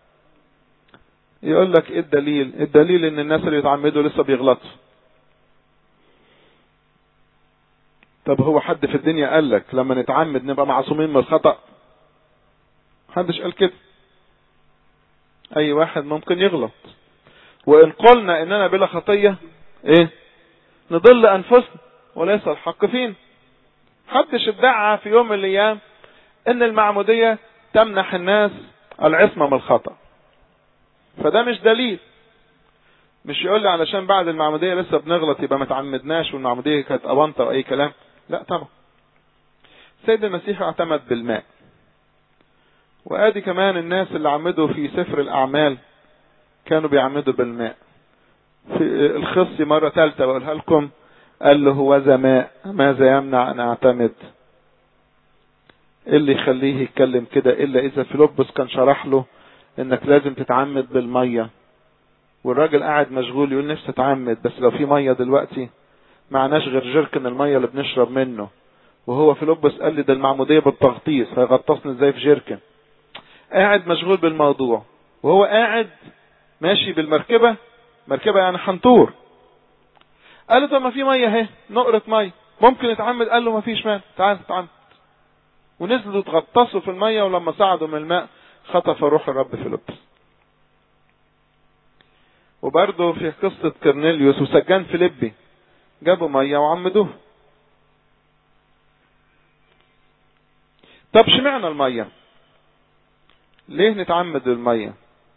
يقول لك ايه الدليل الدليل ان الناس اللي يتعمدوا لسه بيغلطوا طب هو حد في الدنيا قال لك لما نتعمد نبقى معصومين من الخطأ محدش قال كده اي واحد ممكن يغلط وان قلنا اننا بلا خطية ايه نضل انفسنا وليس الحق فينا محدش ادعى في يوم من الايام ان المعمودية تمنح الناس العصمة من الخطأ فده مش دليل مش يقول لي علشان بعد المعمودية لسه بنغلط يبقى ما تعمدناش والمعمودية كانت أونطة أو أي كلام لا طبعا سيد المسيح اعتمد بالماء وادي كمان الناس اللي عمدوا في سفر الأعمال كانوا بيعمدوا بالماء في الخصي مرة ثالثة بقولها لكم قال له هو ماء ماذا يمنع أن أعتمد ايه اللي يخليه يتكلم كده الا اذا فيلبس كان شرح له انك لازم تتعمد بالمية والراجل قاعد مشغول يقول نفسي اتعمد بس لو في مية دلوقتي معناش غير جركن المية اللي بنشرب منه وهو فيلبس قال لي ده المعمودية بالتغطيس هيغطسني ازاي في جركن قاعد مشغول بالموضوع وهو قاعد ماشي بالمركبة مركبة يعني حنطور قال له طب ما في مية اهي نقرة مية ممكن يتعمد قال له ما فيش مانع تعال تتعمد ونزلوا تغطسوا في المية ولما صعدوا من الماء خطف روح الرب فيلبس وبرضه في قصة كرنيليوس وسجان فيليبي جابوا مية وعمدوه طب شمعنا المية ليه نتعمد المية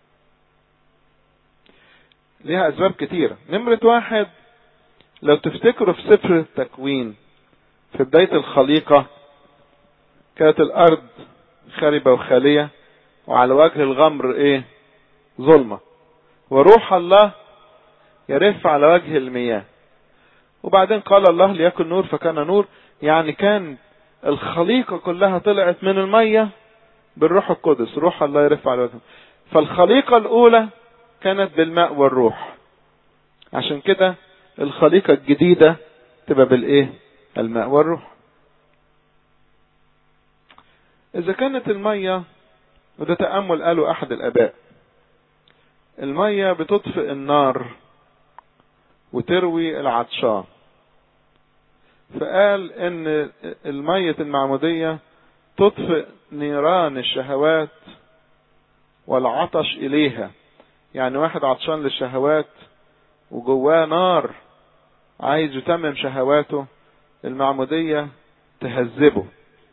ليها اسباب كتيرة نمرة واحد لو تفتكروا في سفر التكوين في بداية الخليقة كانت الارض خاربة وخالية وعلى وجه الغمر ايه ظلمة وروح الله يرف على وجه المياه وبعدين قال الله ليكن نور فكان نور يعني كان الخليقة كلها طلعت من المية بالروح القدس روح الله يرف على وجهه فالخليقة الأولى كانت بالماء والروح عشان كده الخليقة الجديدة تبقى بالإيه الماء والروح إذا كانت المية وده تأمل قاله أحد الآباء المية بتطفئ النار وتروي العطشان فقال ان المية المعمودية تطفئ نيران الشهوات والعطش اليها يعني واحد عطشان للشهوات وجواه نار عايز يتمم شهواته المعمودية تهذبه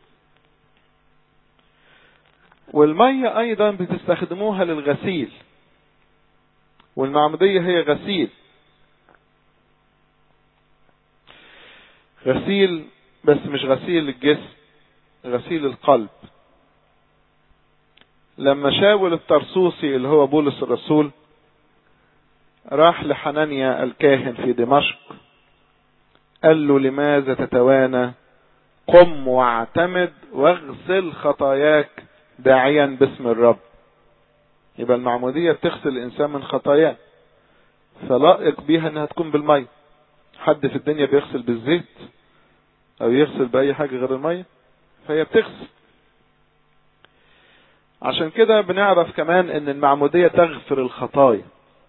والمية ايضا بتستخدموها للغسيل والمعمودية هي غسيل غسيل بس مش غسيل الجسم غسيل القلب لما شاول الطرسوسي اللي هو بولس الرسول راح لحنانيا الكاهن في دمشق قال له لماذا تتوانى قم واعتمد واغسل خطاياك داعيا باسم الرب يبقى المعمودية بتغسل الإنسان من خطاياه فلائق بيها إنها تكون بالمية حد في الدنيا بيغسل بالزيت أو يغسل بأي حاجة غير المية فهي بتغسل عشان كده بنعرف كمان إن المعمودية تغفر الخطايا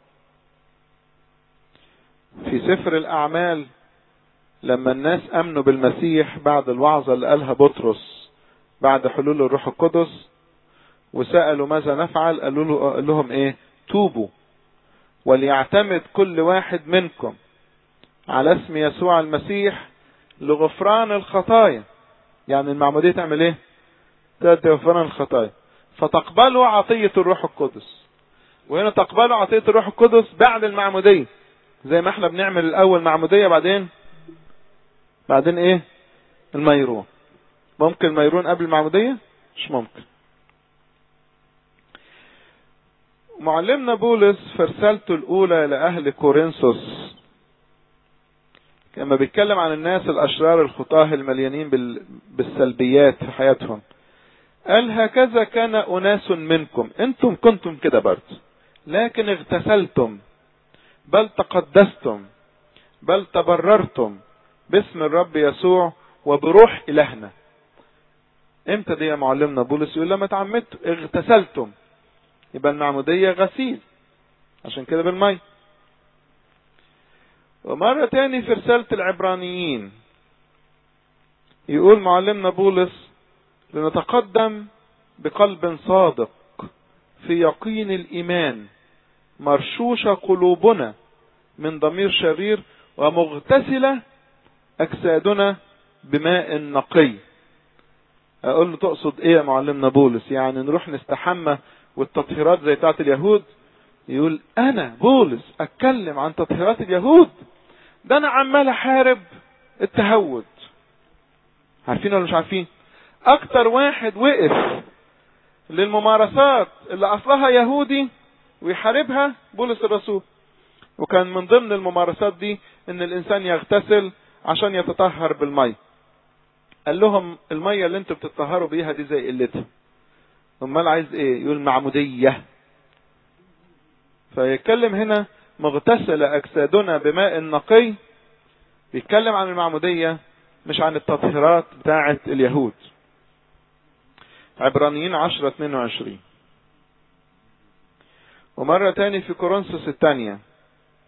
في سفر الأعمال لما الناس أمنوا بالمسيح بعد الوعظة اللي قالها بطرس بعد حلول الروح القدس وسألوا ماذا نفعل قالوا له قال لهم ايه توبوا وليعتمد كل واحد منكم على اسم يسوع المسيح لغفران الخطايا يعني المعمودية تعمل ايه تأتي غفران الخطايا فتقبلوا عطية الروح القدس وهنا تقبلوا عطية الروح القدس بعد المعمودية زي ما احنا بنعمل الاول معمودية بعدين بعدين ايه الميرون ممكن الميرون قبل المعمودية مش ممكن معلمنا بولس في رسالته الأولى لأهل كورنثوس كما بيتكلم عن الناس الأشرار الخطاه المليانين بالسلبيات في حياتهم قال هكذا كان أناس منكم أنتم كنتم كده برضه لكن اغتسلتم بل تقدستم بل تبررتم باسم الرب يسوع وبروح إلهنا امتى دي يا معلمنا بولس يقول لما تعمدتم اغتسلتم يبقى المعمودية غسيل عشان كده بالمي ومرة تاني في رسالة العبرانيين يقول معلمنا بولس لنتقدم بقلب صادق في يقين الإيمان مرشوشة قلوبنا من ضمير شرير ومغتسلة أجسادنا بماء نقي أقول له تقصد إيه يا معلمنا بولس يعني نروح نستحمى والتطهيرات زي بتاعت اليهود يقول انا بولس اتكلم عن تطهيرات اليهود ده انا عمال احارب التهود عارفين ولا مش عارفين اكتر واحد وقف للممارسات اللي اصلها يهودي ويحاربها بولس الرسول وكان من ضمن الممارسات دي ان الانسان يغتسل عشان يتطهر بالمي قال لهم المية اللي انتوا بتتطهروا بيها دي زي قلتها امال عايز ايه يقول معمودية فيتكلم هنا مغتسل اجسادنا بماء نقي بيتكلم عن المعمودية مش عن التطهيرات بتاعة اليهود عبرانيين عشرة اتنين وعشرين ومرة تاني في كورنثوس الثانية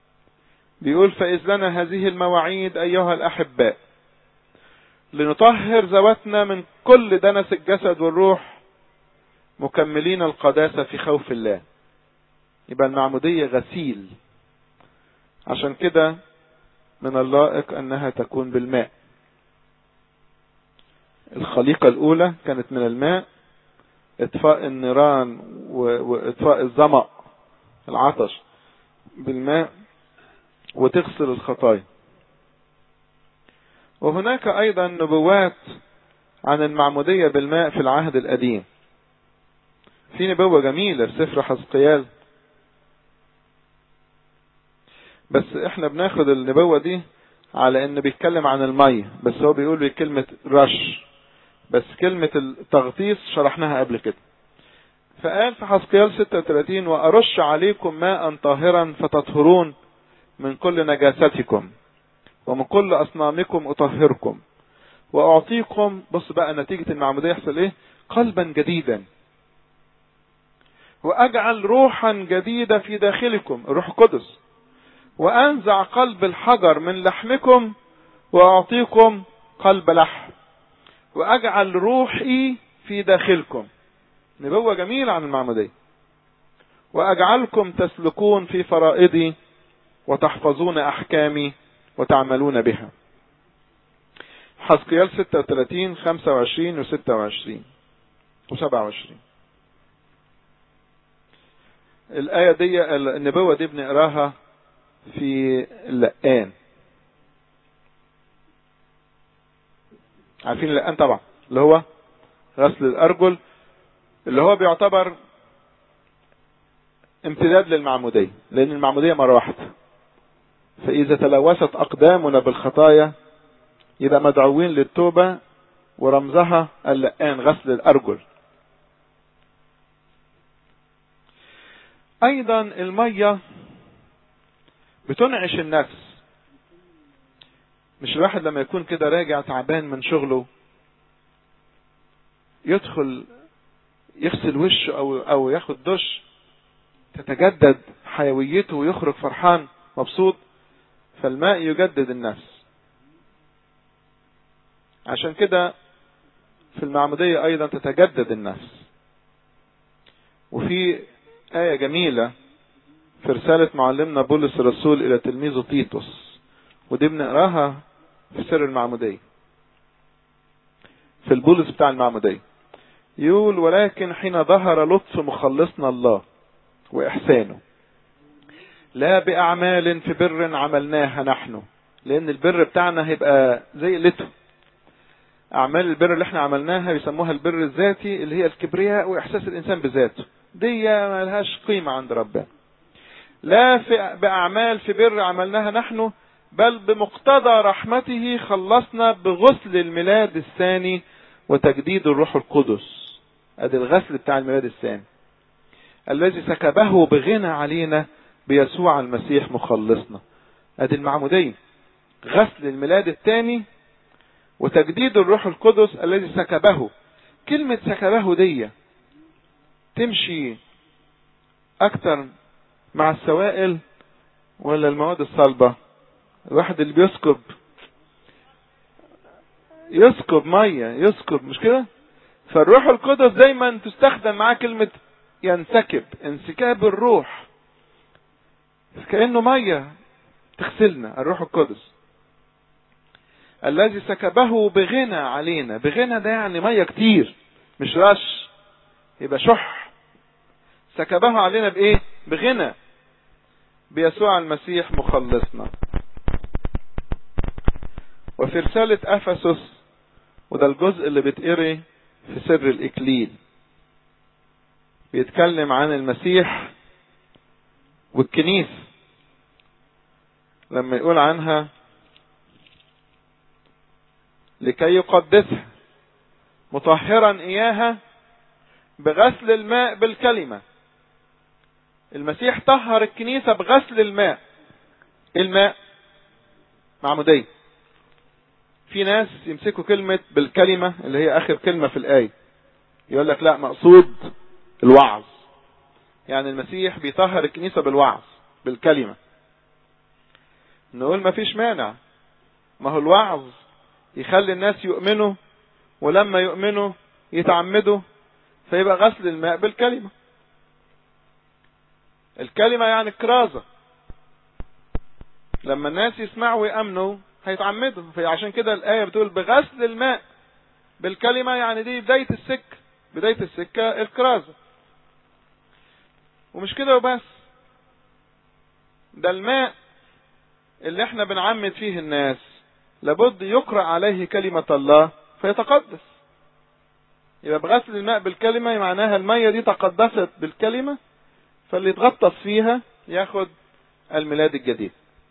بيقول فإذ لنا هذه المواعيد أيها الأحباء لنطهر ذواتنا من كل دنس الجسد والروح مكملين القداسة في خوف الله يبقى المعمودية غسيل عشان كده من اللائق أنها تكون بالماء الخليقة الأولى كانت من الماء إطفاء النيران وإطفاء الظمأ العطش بالماء وتغسل الخطايا وهناك أيضا نبوات عن المعمودية بالماء في العهد القديم في نبوة جميلة في سفر حزقيال بس احنا بناخد النبوة دي على ان بيتكلم عن المية بس هو بيقول كلمة رش بس كلمة التغطيس شرحناها قبل كده فقال في حزقيال 36 وأرش عليكم ماء طاهرا فتطهرون من كل نجاستكم ومن كل أصنامكم أطهركم وأعطيكم بص بقى نتيجة المعمودية يحصل إيه قلبا جديدا وأجعل روحا جديدة في داخلكم الروح القدس وأنزع قلب الحجر من لحمكم وأعطيكم قلب لحم وأجعل روحي في داخلكم نبوة جميلة عن المعمودية وأجعلكم تسلكون في فرائضي وتحفظون أحكامي وتعملون بها حسقيال 36 25 و 26 و 27 الآية دي النبوة دي بنقراها في اللقان عارفين اللقان طبعا اللي هو غسل الأرجل اللي هو بيعتبر امتداد للمعمودية لأن المعمودية مرة واحدة فإذا تلوثت أقدامنا بالخطايا يبقى مدعوين للتوبة ورمزها اللقان غسل الأرجل أيضا المية بتنعش النفس مش الواحد لما يكون كده راجع تعبان من شغله يدخل يغسل وشه او او ياخد دش تتجدد حيويته ويخرج فرحان مبسوط فالماء يجدد النفس عشان كده في المعمودية ايضا تتجدد النفس وفي آية جميلة في رسالة معلمنا بولس الرسول إلى تلميذه تيتوس ودي بنقراها في سر المعمودية في البولس بتاع المعمودية يقول ولكن حين ظهر لطف مخلصنا الله وإحسانه لا بأعمال في بر عملناها نحن لأن البر بتاعنا هيبقى زي قلته أعمال البر اللي احنا عملناها بيسموها البر الذاتي اللي هي الكبرياء وإحساس الإنسان بذاته دي ما لهاش قيمة عند ربنا لا في بأعمال في بر عملناها نحن بل بمقتضى رحمته خلصنا بغسل الميلاد الثاني وتجديد الروح القدس ادي الغسل بتاع الميلاد الثاني الذي سكبه بغنى علينا بيسوع المسيح مخلصنا ادي المعمودية غسل الميلاد الثاني وتجديد الروح القدس الذي سكبه كلمة سكبه دي تمشي اكتر مع السوائل ولا المواد الصلبة الواحد اللي بيسكب يسكب مية يسكب مش كده فالروح القدس دايما تستخدم معاه كلمة ينسكب انسكاب الروح كأنه مية تغسلنا الروح القدس الذي سكبه بغنى علينا بغنى ده يعني مية كتير مش رش يبقى شح سكبه علينا بايه بغنى بيسوع المسيح مخلصنا وفي رسالة أفسس وده الجزء اللي بيتقري في سر الإكليل بيتكلم عن المسيح والكنيسة لما يقول عنها لكي يقدسها مطهرا إياها بغسل الماء بالكلمة المسيح طهر الكنيسة بغسل الماء الماء معمودية في ناس يمسكوا كلمة بالكلمة اللي هي آخر كلمة في الآية يقول لك لا مقصود الوعظ يعني المسيح بيطهر الكنيسة بالوعظ بالكلمة نقول ما فيش مانع ما هو الوعظ يخلي الناس يؤمنوا ولما يؤمنوا يتعمدوا فيبقى غسل الماء بالكلمة الكلمة يعني كرازة لما الناس يسمعوا ويأمنوا هيتعمدوا فعشان كده الآية بتقول بغسل الماء بالكلمة يعني دي بداية السكة بداية السكة الكرازة ومش كده وبس ده الماء اللي احنا بنعمد فيه الناس لابد يقرأ عليه كلمة الله فيتقدس يبقى بغسل الماء بالكلمة معناها المية دي تقدست بالكلمة فاللي يتغطس فيها ياخد الميلاد الجديد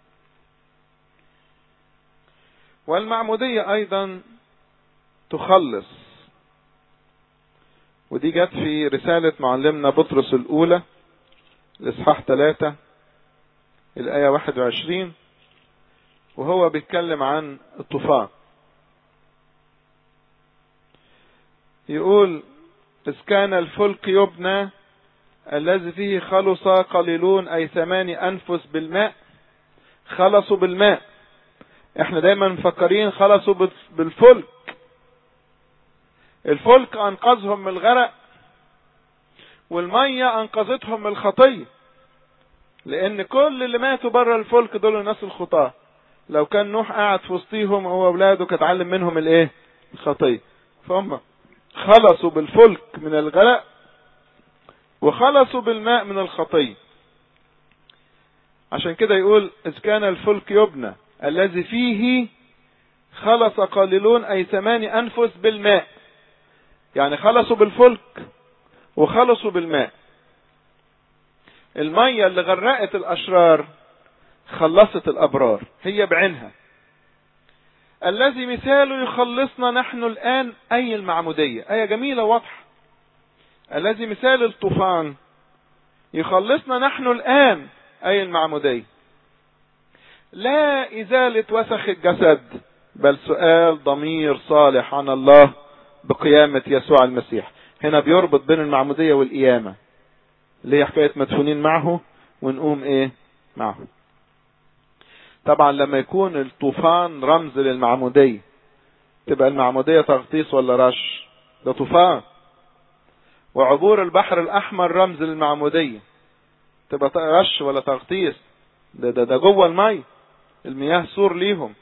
والمعمودية ايضا تخلص ودي جت في رسالة معلمنا بطرس الاولى الاصحاح 3 الايه 21 وهو بيتكلم عن الطوفان يقول إذ كان الفلك يبنى الذي فيه خلص قليلون أي ثماني أنفس بالماء خلصوا بالماء احنا دايما مفكرين خلصوا بالفلك الفلك أنقذهم من الغرق والمية أنقذتهم من الخطية لأن كل اللي ماتوا بره الفلك دول الناس الخطاه لو كان نوح قاعد في وسطيهم هو اولاده كانت اتعلم منهم الايه الخطيه فهم خلصوا بالفلك من الغرق وخلصوا بالماء من الخطيه عشان كده يقول اذ كان الفلك يبنى الذي فيه خلص قليلون اي ثماني انفس بالماء يعني خلصوا بالفلك وخلصوا بالماء المية اللي غرقت الاشرار خلصت الأبرار هي بعينها الذي مثاله يخلصنا نحن الآن أي المعمودية آية جميلة واضحة الذي مثال الطوفان يخلصنا نحن الآن أي المعمودية لا إزالة وسخ الجسد بل سؤال ضمير صالح عن الله بقيامة يسوع المسيح هنا بيربط بين المعمودية والقيامة اللي هي حكاية مدفونين معه ونقوم ايه معه طبعا لما يكون الطوفان رمز للمعمودية تبقى المعمودية تغطيس ولا رش ده طوفان وعبور البحر الأحمر رمز للمعمودية تبقى رش ولا تغطيس ده ده, ده جوه المي المياه سور ليهم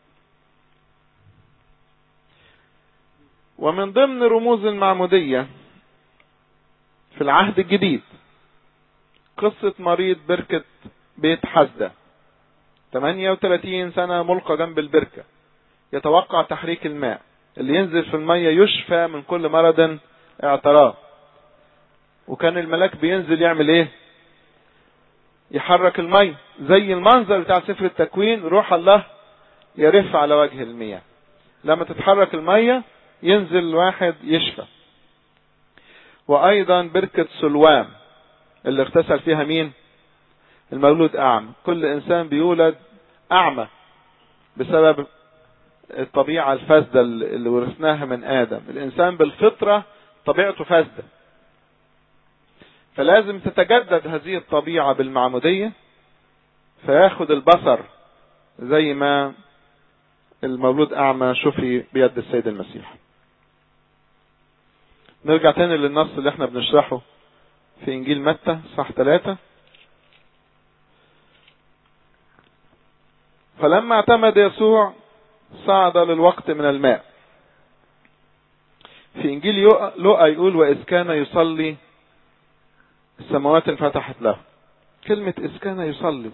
ومن ضمن رموز المعمودية في العهد الجديد قصة مريض بركة بيت حزده 38 سنة ملقى جنب البركة يتوقع تحريك الماء اللي ينزل في المية يشفى من كل مرض اعتراف وكان الملاك بينزل يعمل ايه يحرك المية زي المنظر بتاع سفر التكوين روح الله يرف على وجه المياه لما تتحرك المية ينزل واحد يشفى وايضا بركة سلوام اللي اغتسل فيها مين المولود أعمى كل إنسان بيولد أعمى بسبب الطبيعة الفاسدة اللي ورثناها من آدم الإنسان بالفطرة طبيعته فاسدة فلازم تتجدد هذه الطبيعة بالمعمودية فياخد البصر زي ما المولود أعمى شفي بيد السيد المسيح نرجع تاني للنص اللي احنا بنشرحه في إنجيل متى صح ثلاثة فلما اعتمد يسوع صعد للوقت من الماء في انجيل لوقا يقول واذ كان يصلي السماوات انفتحت له كلمة اذ كان يصلي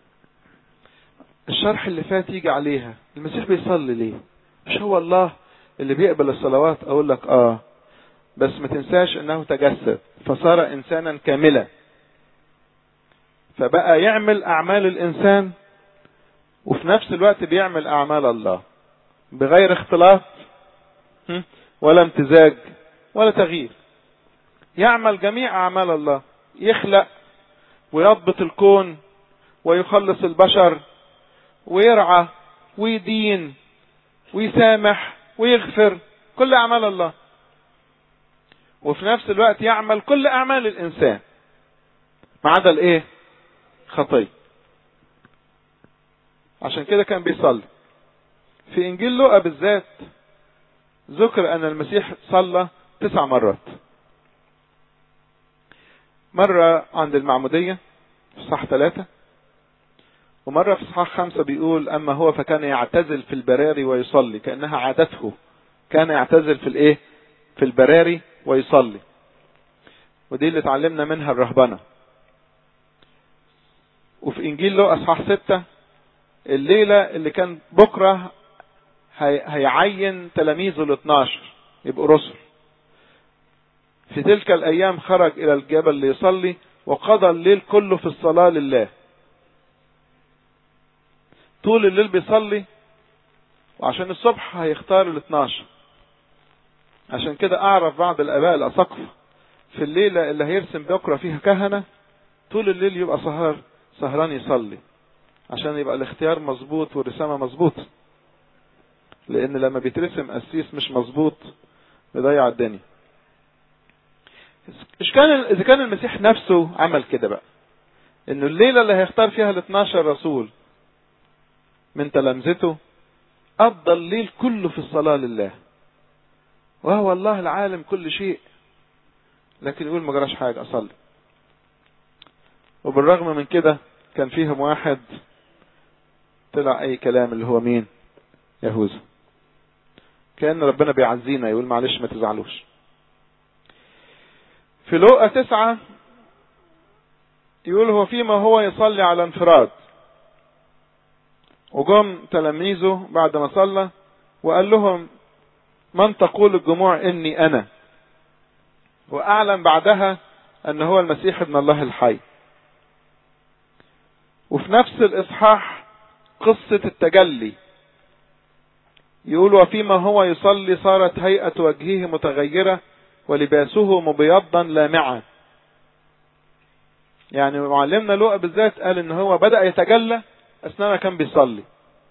الشرح اللي فات يجي عليها المسيح بيصلي ليه مش هو الله اللي بيقبل الصلوات اقول لك اه بس ما تنساش انه تجسد فصار انسانا كاملا فبقى يعمل اعمال الانسان وفي نفس الوقت بيعمل اعمال الله بغير اختلاط ولا امتزاج ولا تغيير يعمل جميع اعمال الله يخلق ويضبط الكون ويخلص البشر ويرعى ويدين ويسامح ويغفر كل اعمال الله وفي نفس الوقت يعمل كل اعمال الانسان ما عدا الايه خطيه عشان كده كان بيصلي في انجيل لوقا بالذات ذكر ان المسيح صلى تسع مرات مرة عند المعمودية في صح ثلاثة ومرة في صحاح خمسة بيقول أما هو فكان يعتزل في البراري ويصلي كأنها عادته كان يعتزل في الإيه في البراري ويصلي ودي اللي اتعلمنا منها الرهبنة وفي إنجيل لوقا أصحاح ستة الليلة اللي كان بكرة هي... هيعين تلاميذه ال 12 يبقوا رسل في تلك الأيام خرج إلى الجبل ليصلي وقضى الليل كله في الصلاة لله طول الليل بيصلي وعشان الصبح هيختار ال 12 عشان كده أعرف بعض الآباء الأساقفة في الليلة اللي هيرسم بكرة فيها كهنة طول الليل يبقى سهر سهران يصلي عشان يبقى الاختيار مظبوط والرسامة مظبوطة لأن لما بيترسم قسيس مش مظبوط بيضيع الدنيا إيش كان إذا كان المسيح نفسه عمل كده بقى إنه الليلة اللي هيختار فيها ال 12 رسول من تلامذته قضى الليل كله في الصلاة لله وهو الله العالم كل شيء لكن يقول ما جراش حاجة أصلي وبالرغم من كده كان فيهم واحد طلع أي كلام اللي هو مين يهوذا كأن ربنا بيعزينا يقول معلش ما تزعلوش في لوقا تسعة يقول هو فيما هو يصلي على انفراد وجم تلاميذه بعد ما صلى وقال لهم من تقول الجموع اني انا واعلن بعدها ان هو المسيح ابن الله الحي وفي نفس الاصحاح قصة التجلي يقول وفيما هو يصلي صارت هيئة وجهه متغيرة ولباسه مبيضا لامعا يعني معلمنا لوقا بالذات قال ان هو بدأ يتجلى اثناء ما كان بيصلي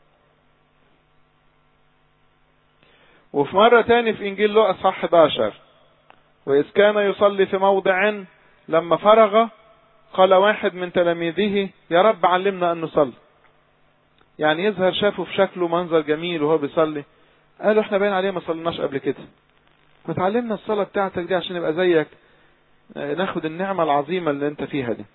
وفي مرة تاني في انجيل لوقا صح 11 واذ كان يصلي في موضع لما فرغ قال واحد من تلاميذه يا رب علمنا ان نصلي يعني يظهر شافه في شكله منظر جميل وهو بيصلي قالوا احنا باين عليه ما صليناش قبل كده ما تعلمنا الصلاة بتاعتك دي عشان نبقى زيك ناخد النعمة العظيمة اللي انت فيها دي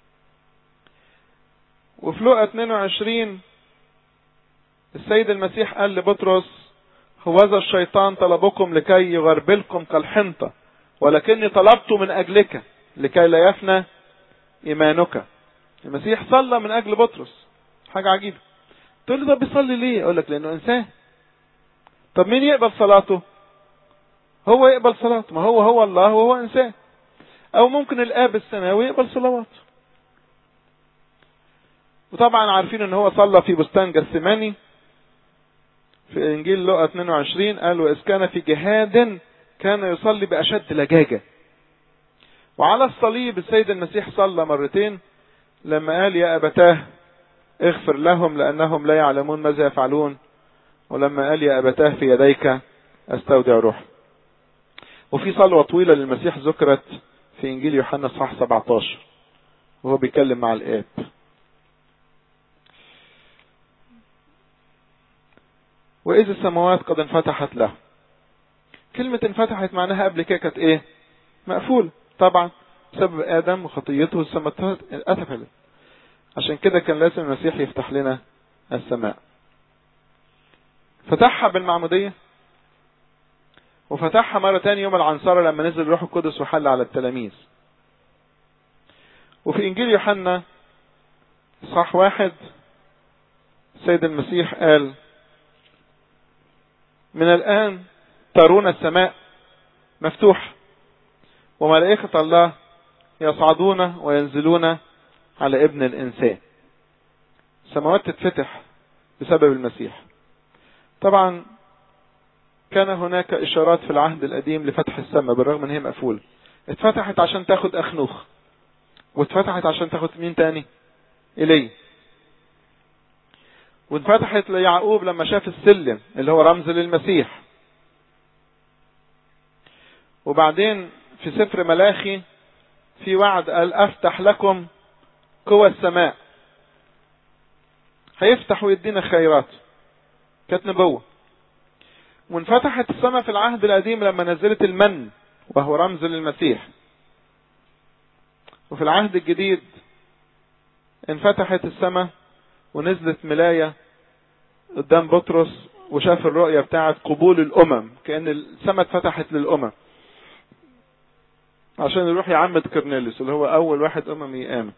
وفي لقى 22 السيد المسيح قال لبطرس هوذا الشيطان طلبكم لكي يغربلكم كالحنطة ولكني طلبت من أجلك لكي لا يفنى إيمانك المسيح صلى من أجل بطرس حاجة عجيبة تقول لي طب بيصلي ليه أقول لك لأنه إنسان طب مين يقبل صلاته هو يقبل صلاته ما هو هو الله وهو إنسان أو ممكن الآب السماوي يقبل صلواته وطبعا عارفين ان هو صلى في بستان جثماني في انجيل لوقا 22 قال واذ كان في جهاد كان يصلي باشد لجاجه وعلى الصليب السيد المسيح صلى مرتين لما قال يا ابتاه اغفر لهم لانهم لا يعلمون ماذا يفعلون ولما قال يا ابتاه في يديك استودع روحي وفي صلوه طويله للمسيح ذكرت في انجيل يوحنا صح 17 وهو بيتكلم مع الاب وإذ السماوات قد انفتحت له كلمة انفتحت معناها قبل كده كانت ايه مقفول طبعا بسبب آدم وخطيته السماوات اتقفلت عشان كده كان لازم المسيح يفتح لنا السماء فتحها بالمعمودية وفتحها مرة تاني يوم العنصرة لما نزل الروح القدس وحل على التلاميذ وفي إنجيل يوحنا صح واحد السيد المسيح قال من الآن ترون السماء مفتوح وملائكة الله يصعدون وينزلون على ابن الإنسان السماوات تتفتح بسبب المسيح طبعا كان هناك إشارات في العهد القديم لفتح السماء بالرغم ان هي مقفولة اتفتحت عشان تاخد أخنوخ واتفتحت عشان تاخد مين تاني إليه واتفتحت ليعقوب لما شاف السلم اللي هو رمز للمسيح وبعدين في سفر ملاخي في وعد قال افتح لكم قوى السماء هيفتح ويدينا خيرات كانت نبوة وانفتحت السماء في العهد القديم لما نزلت المن وهو رمز للمسيح وفي العهد الجديد انفتحت السماء ونزلت ملاية قدام بطرس وشاف الرؤية بتاعت قبول الأمم كأن السماء اتفتحت للأمم عشان يروح يعمد كرنيليوس اللي هو أول واحد أممي يآمن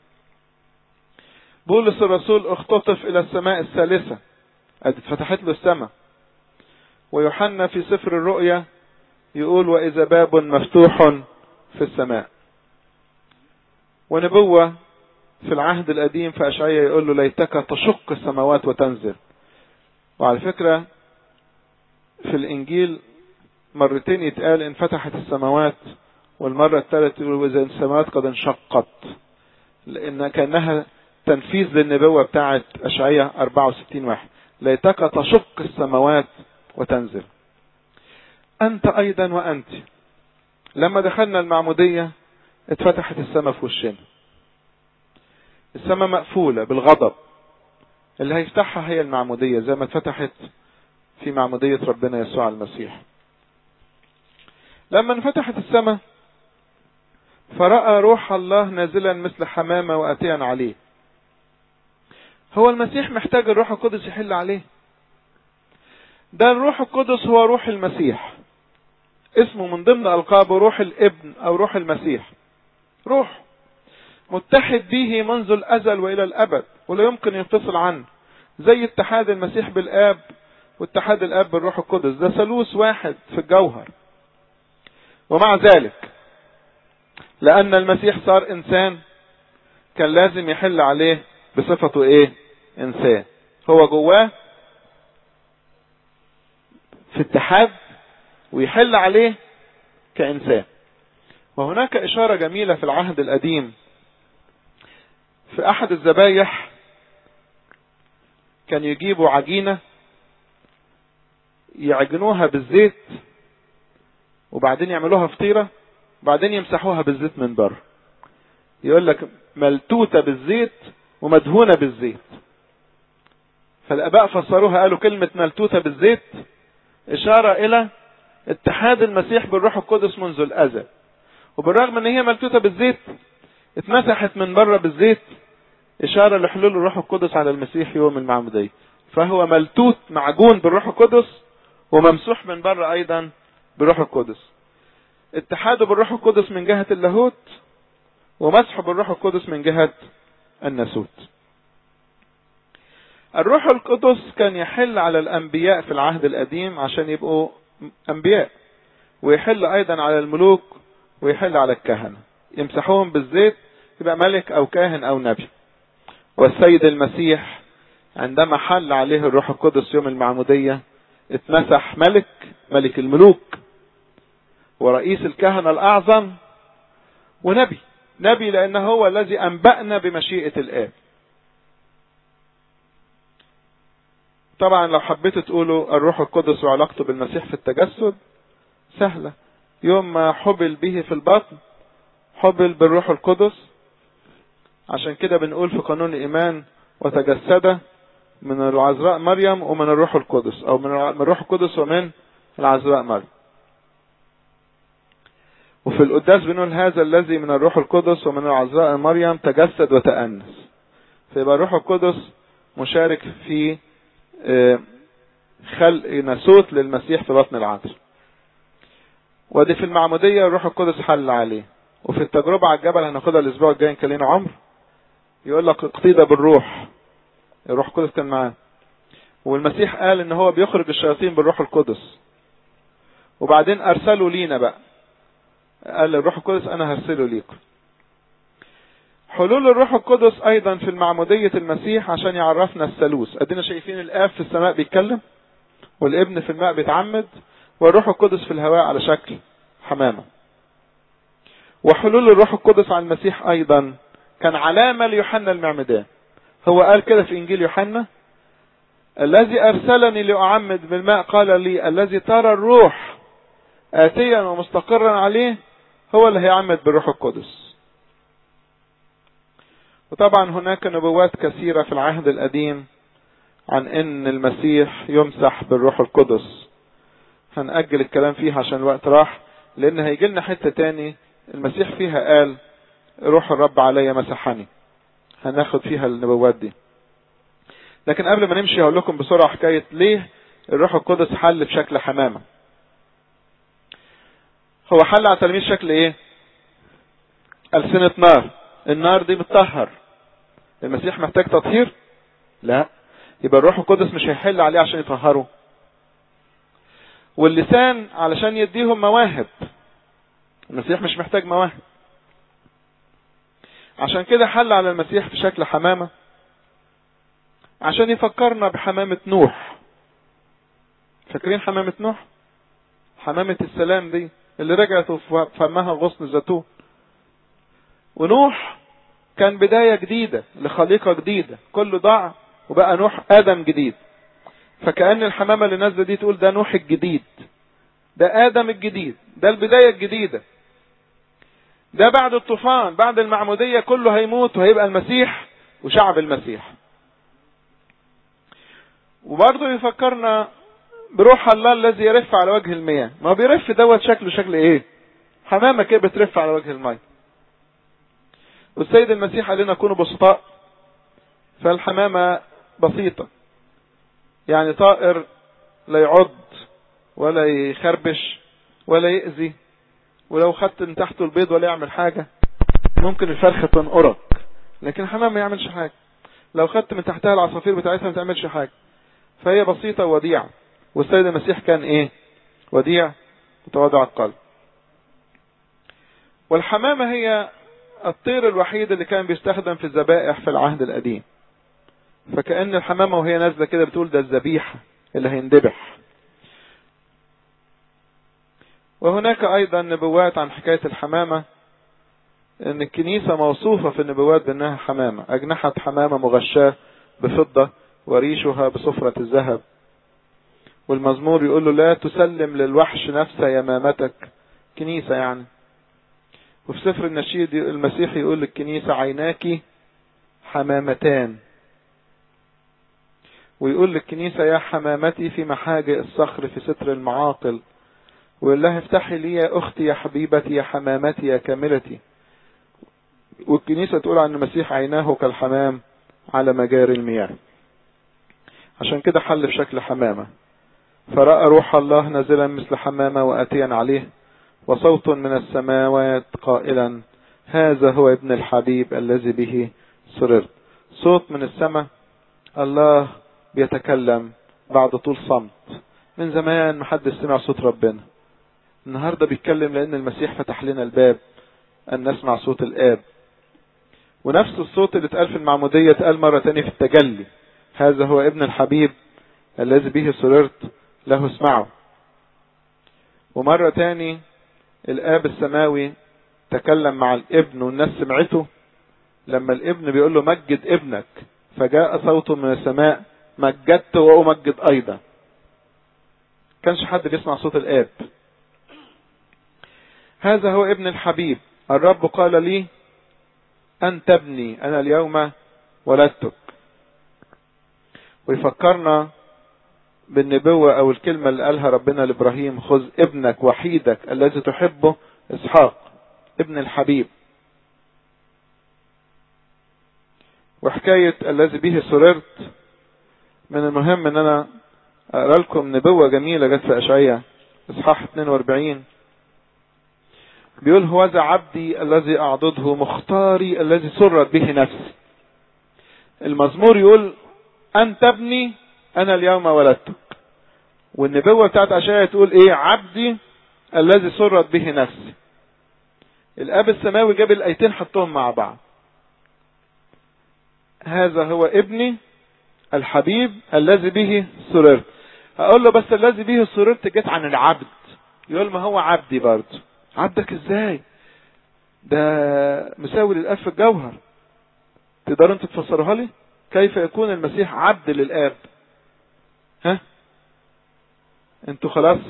بولس الرسول اختطف إلى السماء الثالثة ادي اتفتحت له السماء ويوحنا في سفر الرؤيا يقول وإذا باب مفتوح في السماء ونبوة في العهد القديم في أشعية يقول له ليتك تشق السماوات وتنزل وعلى فكرة في الإنجيل مرتين يتقال انفتحت السماوات والمرة الثالثة يقول وإذا السماوات قد انشقت لأن كأنها تنفيذ للنبوة بتاعت أشعية 64 واحد ليتك تشق السماوات وتنزل أنت أيضا وأنت لما دخلنا المعمودية اتفتحت السماء في وشنا السماء مقفولة بالغضب اللي هيفتحها هي المعمودية زي ما اتفتحت في معمودية ربنا يسوع المسيح لما انفتحت السماء فرأى روح الله نازلا مثل حمامة وأتيا عليه هو المسيح محتاج الروح القدس يحل عليه ده الروح القدس هو روح المسيح اسمه من ضمن ألقابه روح الابن أو روح المسيح روح متحد به منذ الأزل وإلى الأبد ولا يمكن ينفصل عنه زي اتحاد المسيح بالآب واتحاد الآب بالروح القدس ده ثالوث واحد في الجوهر ومع ذلك لأن المسيح صار إنسان كان لازم يحل عليه بصفته إيه إنسان هو جواه في اتحاد ويحل عليه كإنسان وهناك إشارة جميلة في العهد القديم في أحد الذبايح كان يجيبوا عجينة يعجنوها بالزيت وبعدين يعملوها فطيرة وبعدين يمسحوها بالزيت من بره يقول لك ملتوتة بالزيت ومدهونة بالزيت فالآباء فسروها قالوا كلمة ملتوتة بالزيت إشارة إلى اتحاد المسيح بالروح القدس منذ الأزل وبالرغم ان هي ملتوتة بالزيت اتمسحت من بره بالزيت اشارة لحلول الروح القدس على المسيح يوم المعمودية فهو ملتوت معجون بالروح القدس وممسوح من بره ايضا بالروح القدس اتحاده بالروح القدس من جهة اللاهوت ومسحه بالروح القدس من جهة الناسوت الروح القدس كان يحل على الانبياء في العهد القديم عشان يبقوا انبياء ويحل ايضا على الملوك ويحل على الكهنة يمسحوهم بالزيت يبقى ملك او كاهن او نبي والسيد المسيح عندما حل عليه الروح القدس يوم المعمودية اتمسح ملك ملك الملوك ورئيس الكهنة الاعظم ونبي نبي لانه هو الذي انبأنا بمشيئة الاب طبعا لو حبيتوا تقولوا الروح القدس وعلاقته بالمسيح في التجسد سهلة يوم ما حبل به في البطن حبل بالروح القدس عشان كده بنقول في قانون الإيمان وتجسد من العذراء مريم ومن الروح القدس أو من الروح القدس ومن العذراء مريم وفي القداس بنقول هذا الذي من الروح القدس ومن العذراء مريم تجسد وتأنس فيبقى الروح القدس مشارك في خلق ناسوت للمسيح في بطن العذراء ودي في المعمودية الروح القدس حل عليه وفي التجربة على الجبل هناخدها الأسبوع الجاي كان لنا عمر يقول لك اقتيد بالروح الروح القدس كان معاه والمسيح قال ان هو بيخرج الشياطين بالروح القدس وبعدين ارسلوا لينا بقى قال الروح القدس انا هرسله ليكم حلول الروح القدس ايضا في المعمودية المسيح عشان يعرفنا الثالوث ادينا شايفين الاب في السماء بيتكلم والابن في الماء بيتعمد والروح القدس في الهواء على شكل حمامة وحلول الروح القدس على المسيح ايضا كان علامة ليوحنا المعمدان هو قال كده في انجيل يوحنا الذي ارسلني لاعمد بالماء قال لي الذي ترى الروح اتيا ومستقرا عليه هو اللي هيعمد بالروح القدس وطبعا هناك نبوات كثيرة في العهد القديم عن ان المسيح يمسح بالروح القدس هنأجل الكلام فيها عشان الوقت راح لان هيجي لنا حتة تاني المسيح فيها قال روح الرب علي مسحني هناخد فيها النبوات دي لكن قبل ما نمشي هقول لكم بسرعة حكاية ليه الروح القدس حل في شكل حمامة هو حل على تلميذ شكل ايه ألسنة نار النار دي بتطهر المسيح محتاج تطهير لا يبقى الروح القدس مش هيحل عليه عشان يطهره واللسان علشان يديهم مواهب المسيح مش محتاج مواهب عشان كده حل على المسيح في شكل حمامة عشان يفكرنا بحمامة نوح فاكرين حمامة نوح حمامة السلام دي اللي رجعت فمها غصن زيتون ونوح كان بداية جديدة لخليقة جديدة كله ضاع وبقى نوح آدم جديد فكأن الحمامة اللي نازلة دي تقول ده نوح الجديد ده آدم الجديد ده البداية الجديدة ده بعد الطوفان بعد المعمودية كله هيموت وهيبقى المسيح وشعب المسيح وبرضه يفكرنا بروح الله الذي يرف على وجه المياه ما بيرف دوت شكله شكل ايه حمامة كده بترف على وجه المياه والسيد المسيح قال لنا كونوا بسطاء فالحمامة بسيطة يعني طائر لا يعض ولا يخربش ولا يأذي ولو خدت من تحته البيض ولا يعمل حاجة ممكن الفرخة تنقرك لكن الحمام ما يعملش حاجة لو خدت من تحتها العصافير بتاعتها ما تعملش حاجة فهي بسيطة وديعة والسيد المسيح كان ايه وديع متواضع القلب والحمامة هي الطير الوحيد اللي كان بيستخدم في الذبائح في العهد القديم فكأن الحمامة وهي نازلة كده بتقول ده الذبيحة اللي هيندبح وهناك ايضا نبوات عن حكاية الحمامة ان الكنيسة موصوفة في النبوات بانها حمامة اجنحة حمامة مغشاة بفضة وريشها بصفرة الذهب والمزمور يقول له لا تسلم للوحش نفس يمامتك كنيسة يعني وفي سفر النشيد المسيح يقول للكنيسة عيناك حمامتان ويقول للكنيسة يا حمامتي في محاجئ الصخر في ستر المعاقل ويقول لها افتحي لي يا اختي يا حبيبتي يا حمامتي يا كاملتي والكنيسة تقول عن المسيح عيناه كالحمام على مجاري المياه عشان كده حل في شكل حمامة فرأى روح الله نازلا مثل حمامة وآتيا عليه وصوت من السماوات قائلا هذا هو ابن الحبيب الذي به سررت صوت من السماء الله بيتكلم بعد طول صمت من زمان محدش سمع صوت ربنا النهاردة بيتكلم لأن المسيح فتح لنا الباب أن نسمع صوت الآب ونفس الصوت اللي اتقال في المعمودية اتقال مرة تانية في التجلي هذا هو ابن الحبيب الذي به سررت له اسمعه ومرة تاني الآب السماوي تكلم مع الابن والناس سمعته لما الابن بيقول له مجد ابنك فجاء صوت من السماء مجدت وأمجد أيضا كانش حد بيسمع صوت الآب هذا هو ابن الحبيب الرب قال لي أنت ابني أنا اليوم ولدتك ويفكرنا بالنبوة أو الكلمة اللي قالها ربنا لإبراهيم خذ ابنك وحيدك الذي تحبه إسحاق ابن الحبيب وحكاية الذي به سررت من المهم ان انا اقرا لكم نبوة جميلة جت في اشعياء اصحاح 42 بيقول هوذا عبدي الذي اعضده مختاري الذي سرت به نفسي المزمور يقول انت ابني انا اليوم ولدتك والنبوة بتاعت اشعياء تقول ايه عبدي الذي سرت به نفسي الاب السماوي جاب الايتين حطهم مع بعض هذا هو ابني الحبيب الذي به سررت اقول له بس الذي به سررت جت عن العبد يقول ما هو عبدي برضه عبدك ازاي ده مساوي للاب في الجوهر تقدروا انتوا تفسروها لي كيف يكون المسيح عبد للاب ها انتوا خلاص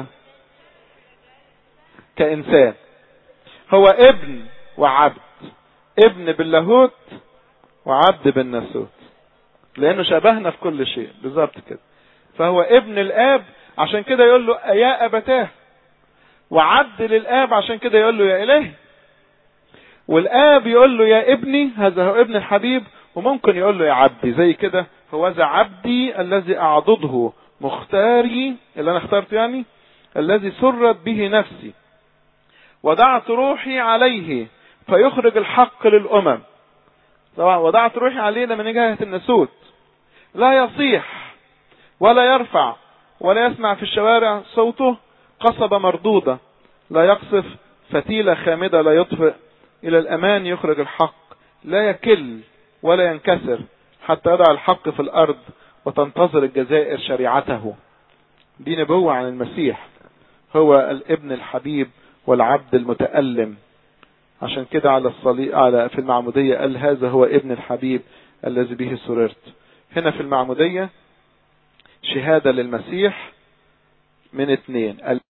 كانسان هو ابن وعبد ابن باللاهوت وعبد بالناسوت لانه شبهنا في كل شيء بالظبط كده فهو ابن الاب عشان كده يقول له يا ابتاه وعبد للاب عشان كده يقول له يا الهي والاب يقول له يا ابني هذا هو ابن الحبيب وممكن يقول له يا عبدي زي كده هو ذا عبدي الذي اعضده مختاري اللي انا اخترته يعني الذي سرت به نفسي وضعت روحي عليه فيخرج الحق للامم طبعا وضعت روحي عليه من جهه النسوت لا يصيح ولا يرفع ولا يسمع في الشوارع صوته قصبة مردودة لا يقصف فتيلة خامدة لا يطفئ إلى الأمان يخرج الحق لا يكل ولا ينكسر حتى يضع الحق في الأرض وتنتظر الجزائر شريعته دي نبوة عن المسيح هو الابن الحبيب والعبد المتألم عشان كده على الصليب على في المعمودية قال هذا هو ابن الحبيب الذي به سررت هنا في المعمودية شهادة للمسيح من اثنين